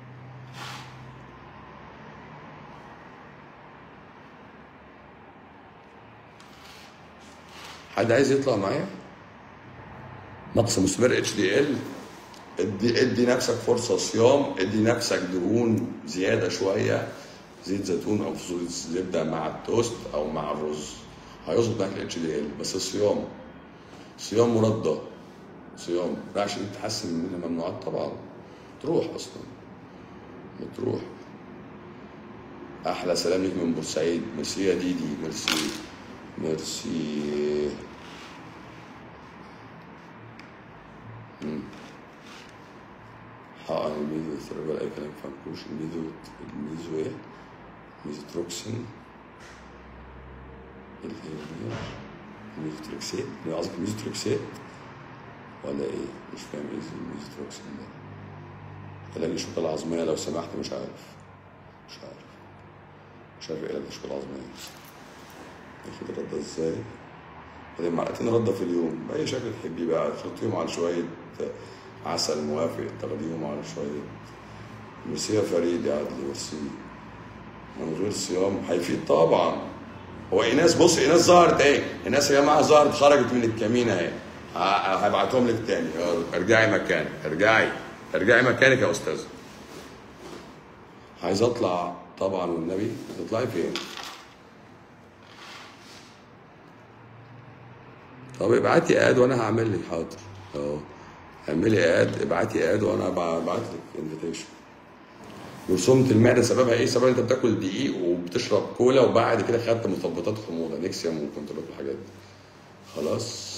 حد عايز يطلع معايا نقص مستمر اتش دي ال ادي ادي نفسك فرصه صيام ادي نفسك دهون زياده شويه زيت زيتون او فصول زبده مع التوست او مع الرز هيظبط معاك الاتش دي ال بس الصيام صيام مرضى صيام ده عشان تحسن من الممنوعات طبعا تروح اصلا بتروح احلى سلام ليك من بورسعيد ميرسي يا ديدي ميرسي ميرسي مم. حقن الميزو الثيرابيال اي كلام فانكوش الميزو الميزو ايه ميزوتروكسين اللي هي الميزوتروكسيت قصدك الميزوتروكسيت ولا ايه مش فاهم ايه الميزوتروكسين ده علاج الشوكة العظمية لو سمحت مش عارف مش عارف مش عارف ايه علاج الشوكة العظمية ياخد ردة ازاي بعدين معلقتين ردة في اليوم بأي شكل تحبيه بقى تحطيهم على شوية عسل موافق تاخديهم على شوية ميرسي يا فريد يا عدلي ميرسي من غير صيام هيفيد طبعا هو ايناس بص ايناس ظهرت اهي ايناس يا جماعه ظهرت خرجت من الكمين اهي ه- هبعتهم لك تاني يلا، ارجعي مكانك ارجعي ارجعي مكانك يا استاذ عايز اطلع طبعا والنبي تطلعي فين طب ابعتي اد وانا هعمل لك حاضر اهو اعملي اد ابعتي اد وانا هبعت لك انفيتيشن رسومة المعدة سببها ايه؟ سببها انت بتاكل دقيق وبتشرب كولا وبعد كده خدت مثبطات حموضة نكسيوم وكنترول والحاجات دي. خلاص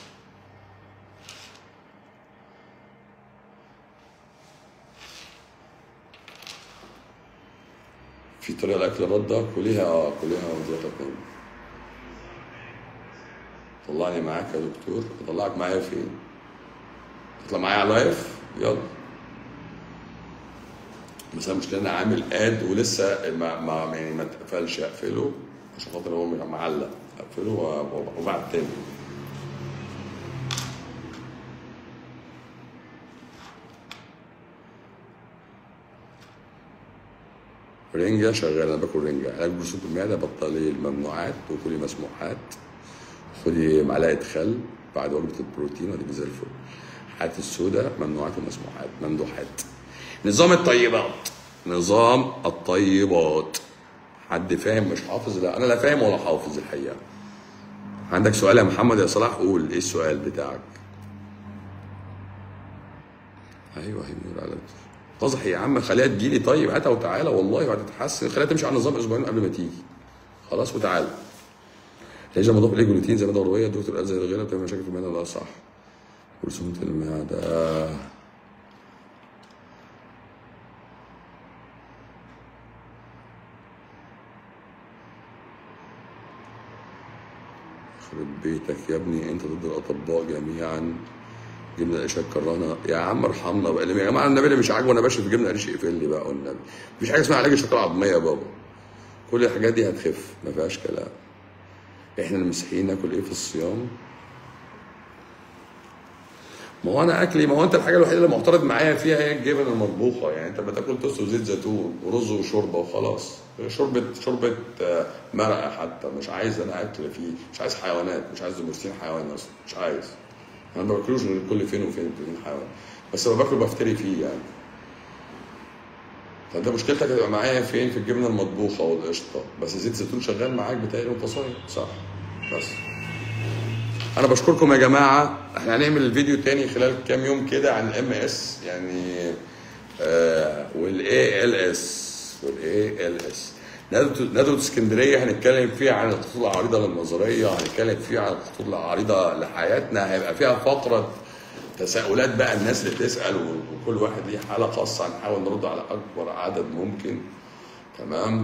في طريقة لأكل الردة كليها اه كليها وزيادة كمان طلعني معاك يا دكتور اطلعك معايا فين؟ تطلع معايا على لايف؟ يلا بس انا المشكله انا عامل اد ولسه ما, ما يعني ما اتقفلش اقفله عشان خاطر هو معلق اقفله و- وبعد تاني رنجة شغالة أنا باكل رنجة علاج برسوم المعدة بطلي الممنوعات وكلي مسموحات خدي معلقة خل بعد وجبة البروتين ودي زي الفل حياة السوداء ممنوعات ومسموحات ممدوحات نظام الطيبات نظام الطيبات حد فاهم مش حافظ لا انا لا فاهم ولا حافظ الحقيقه عندك سؤال يا محمد يا صلاح قول ايه السؤال بتاعك ايوه هي بيقول على قصح يا عم خليها تجيلي طيب هاتها وتعالى والله وهتتحسن خليها تمشي على النظام اسبوعين قبل ما تيجي خلاص وتعالى ليش مضاف اليه جلوتين زي ما الدورويه الدكتور قال زي الغيره بتعمل مشاكل في المعده لا صح رسومة المعده يخرب بيتك يا ابني انت ضد الاطباء جميعا جبنا القريش كرهنا يا عم ارحمنا بقى يا جماعه النبي اللي مش عاجبه انا باشا في جبنا قريش يقفل لي بقى والنبي مفيش حاجه اسمها علاج الشوكولاته العظميه يا بابا كل الحاجات دي هتخف ما فيهاش كلام احنا المسيحيين ناكل ايه في الصيام ما هو انا اكلي ما هو انت الحاجه الوحيده اللي معترض معايا فيها هي الجبن المطبوخه يعني انت بتاكل توست وزيت زيتون ورز وشوربه وخلاص شوربه شوربه آه، مرقه حتى مش عايز انا اكل فيه مش عايز حيوانات مش عايز بروتين حيوان اصلا مش عايز انا ما باكلوش غير كل فين وفين بروتين حيوان بس لما باكله بفتري فيه يعني فانت مشكلتك هتبقى معايا فين في الجبنه المطبوخه والقشطه بس زيت زيتون شغال معاك بتاعي وانت صايم صح بس انا بشكركم يا جماعه احنا هنعمل الفيديو تاني خلال كام يوم كده عن الام اس يعني آه والاي ال اس والاي ال اس ندوة ندوة اسكندرية هنتكلم فيها عن الخطوط العريضة للنظرية هنتكلم فيها عن الخطوط العريضة لحياتنا هيبقى فيها فقرة تساؤلات بقى الناس اللي بتسأل وكل واحد ليه حالة خاصة هنحاول نرد على أكبر عدد ممكن تمام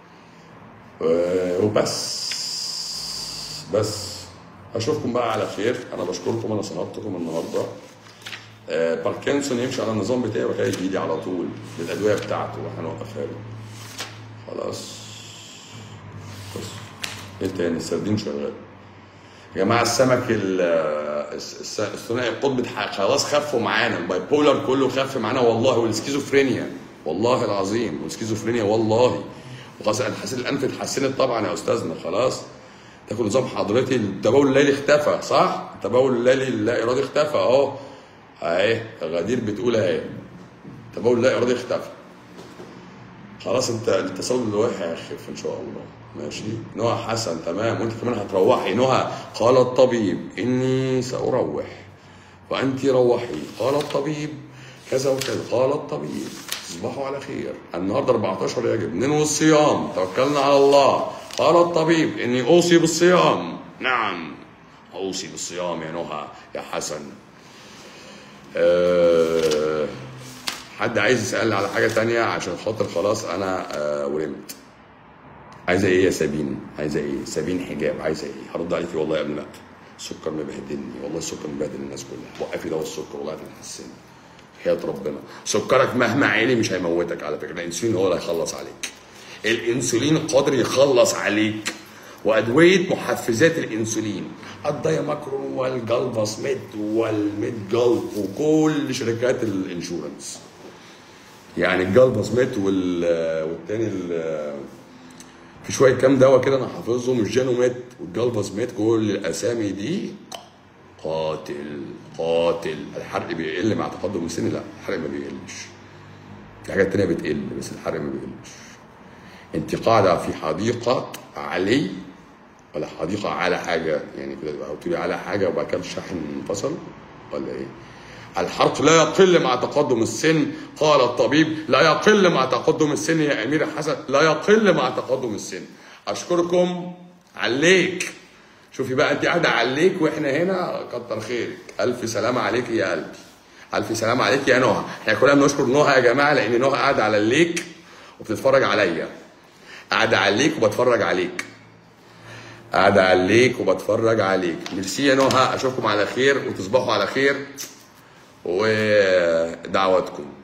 و- وبس بس اشوفكم بقى على خير انا بشكركم انا صنعتكم النهارده آه باركنسون يمشي على النظام بتاعي وكده يجي لي على طول بالادويه بتاعته وهنوقفها له خلاص بس ايه تاني السردين شغال يا جماعه السمك ال- الس- الس- الثنائي القطب ح- خلاص خفوا معانا الباي بولر كله خف معانا والله والسكيزوفرينيا والله العظيم والسكيزوفرينيا والله وخلاص انا حسيت الانف اتحسنت طبعا يا استاذنا خلاص تاخد نظام حضرتي التبول الليلي اختفى صح؟ التبول الليلي اللا ارادي اختفى اهو اهي غدير بتقول اهي التبول اللا ارادي اختفى خلاص انت التصلب الواحد هيخف ان شاء الله ماشي نهى حسن تمام وانت كمان هتروحي نهى قال الطبيب اني ساروح وانت روحي قال الطبيب كذا وكذا قال الطبيب تصبحوا على خير النهارده 14 يجب ننوي الصيام توكلنا على الله قال الطبيب اني اوصي بالصيام نعم اوصي بالصيام يا نهى يا حسن أه حد عايز يسألني على حاجة تانية عشان خاطر خلاص أنا أه ورمت عايزة إيه يا سابين؟ عايزة إيه؟ سابين حجاب عايزة إيه؟ هرد عليكي والله قبل ما أقفل السكر مبهدلني والله السكر مبهدل الناس كلها وقفي دواء السكر والله هتتحسني حياة ربنا سكرك مهما عالي مش هيموتك على فكرة الأنسولين هو اللي هيخلص عليك الأنسولين قادر يخلص عليك وأدوية محفزات الأنسولين الدايماكرون والجالفاسميد والميد جالف وكل شركات الانشورنس يعني الجالفاسميد وال والتاني ال- في شويه كام دواء كده انا حافظهم الجانوميت والجالفاسميد كل الاسامي دي قاتل قاتل الحرق بيقل مع تقدم السن لا الحرق ما بيقلش في حاجات تانية بتقل بس الحرق ما بيقلش انت قاعدة في حديقة علي ولا حديقة على حاجة يعني كده تبقى تقولي على حاجة وبعد كده الشاحن انفصل ولا ايه؟ الحرق لا يقل مع تقدم السن قال الطبيب لا يقل مع تقدم السن يا امير حسن لا يقل مع تقدم السن اشكركم عليك شوفي بقى انت قاعده عليك واحنا هنا كتر خيرك الف سلامه عليك يا قلبي الف سلامه عليك يا نهى احنا كلنا بنشكر نهى يا جماعه لان نهى قاعده على الليك وبتتفرج عليا قاعده عليك وبتفرج عليك قاعده عليك وبتفرج عليك ميرسي يا نهى اشوفكم على خير وتصبحوا على خير ودعواتكم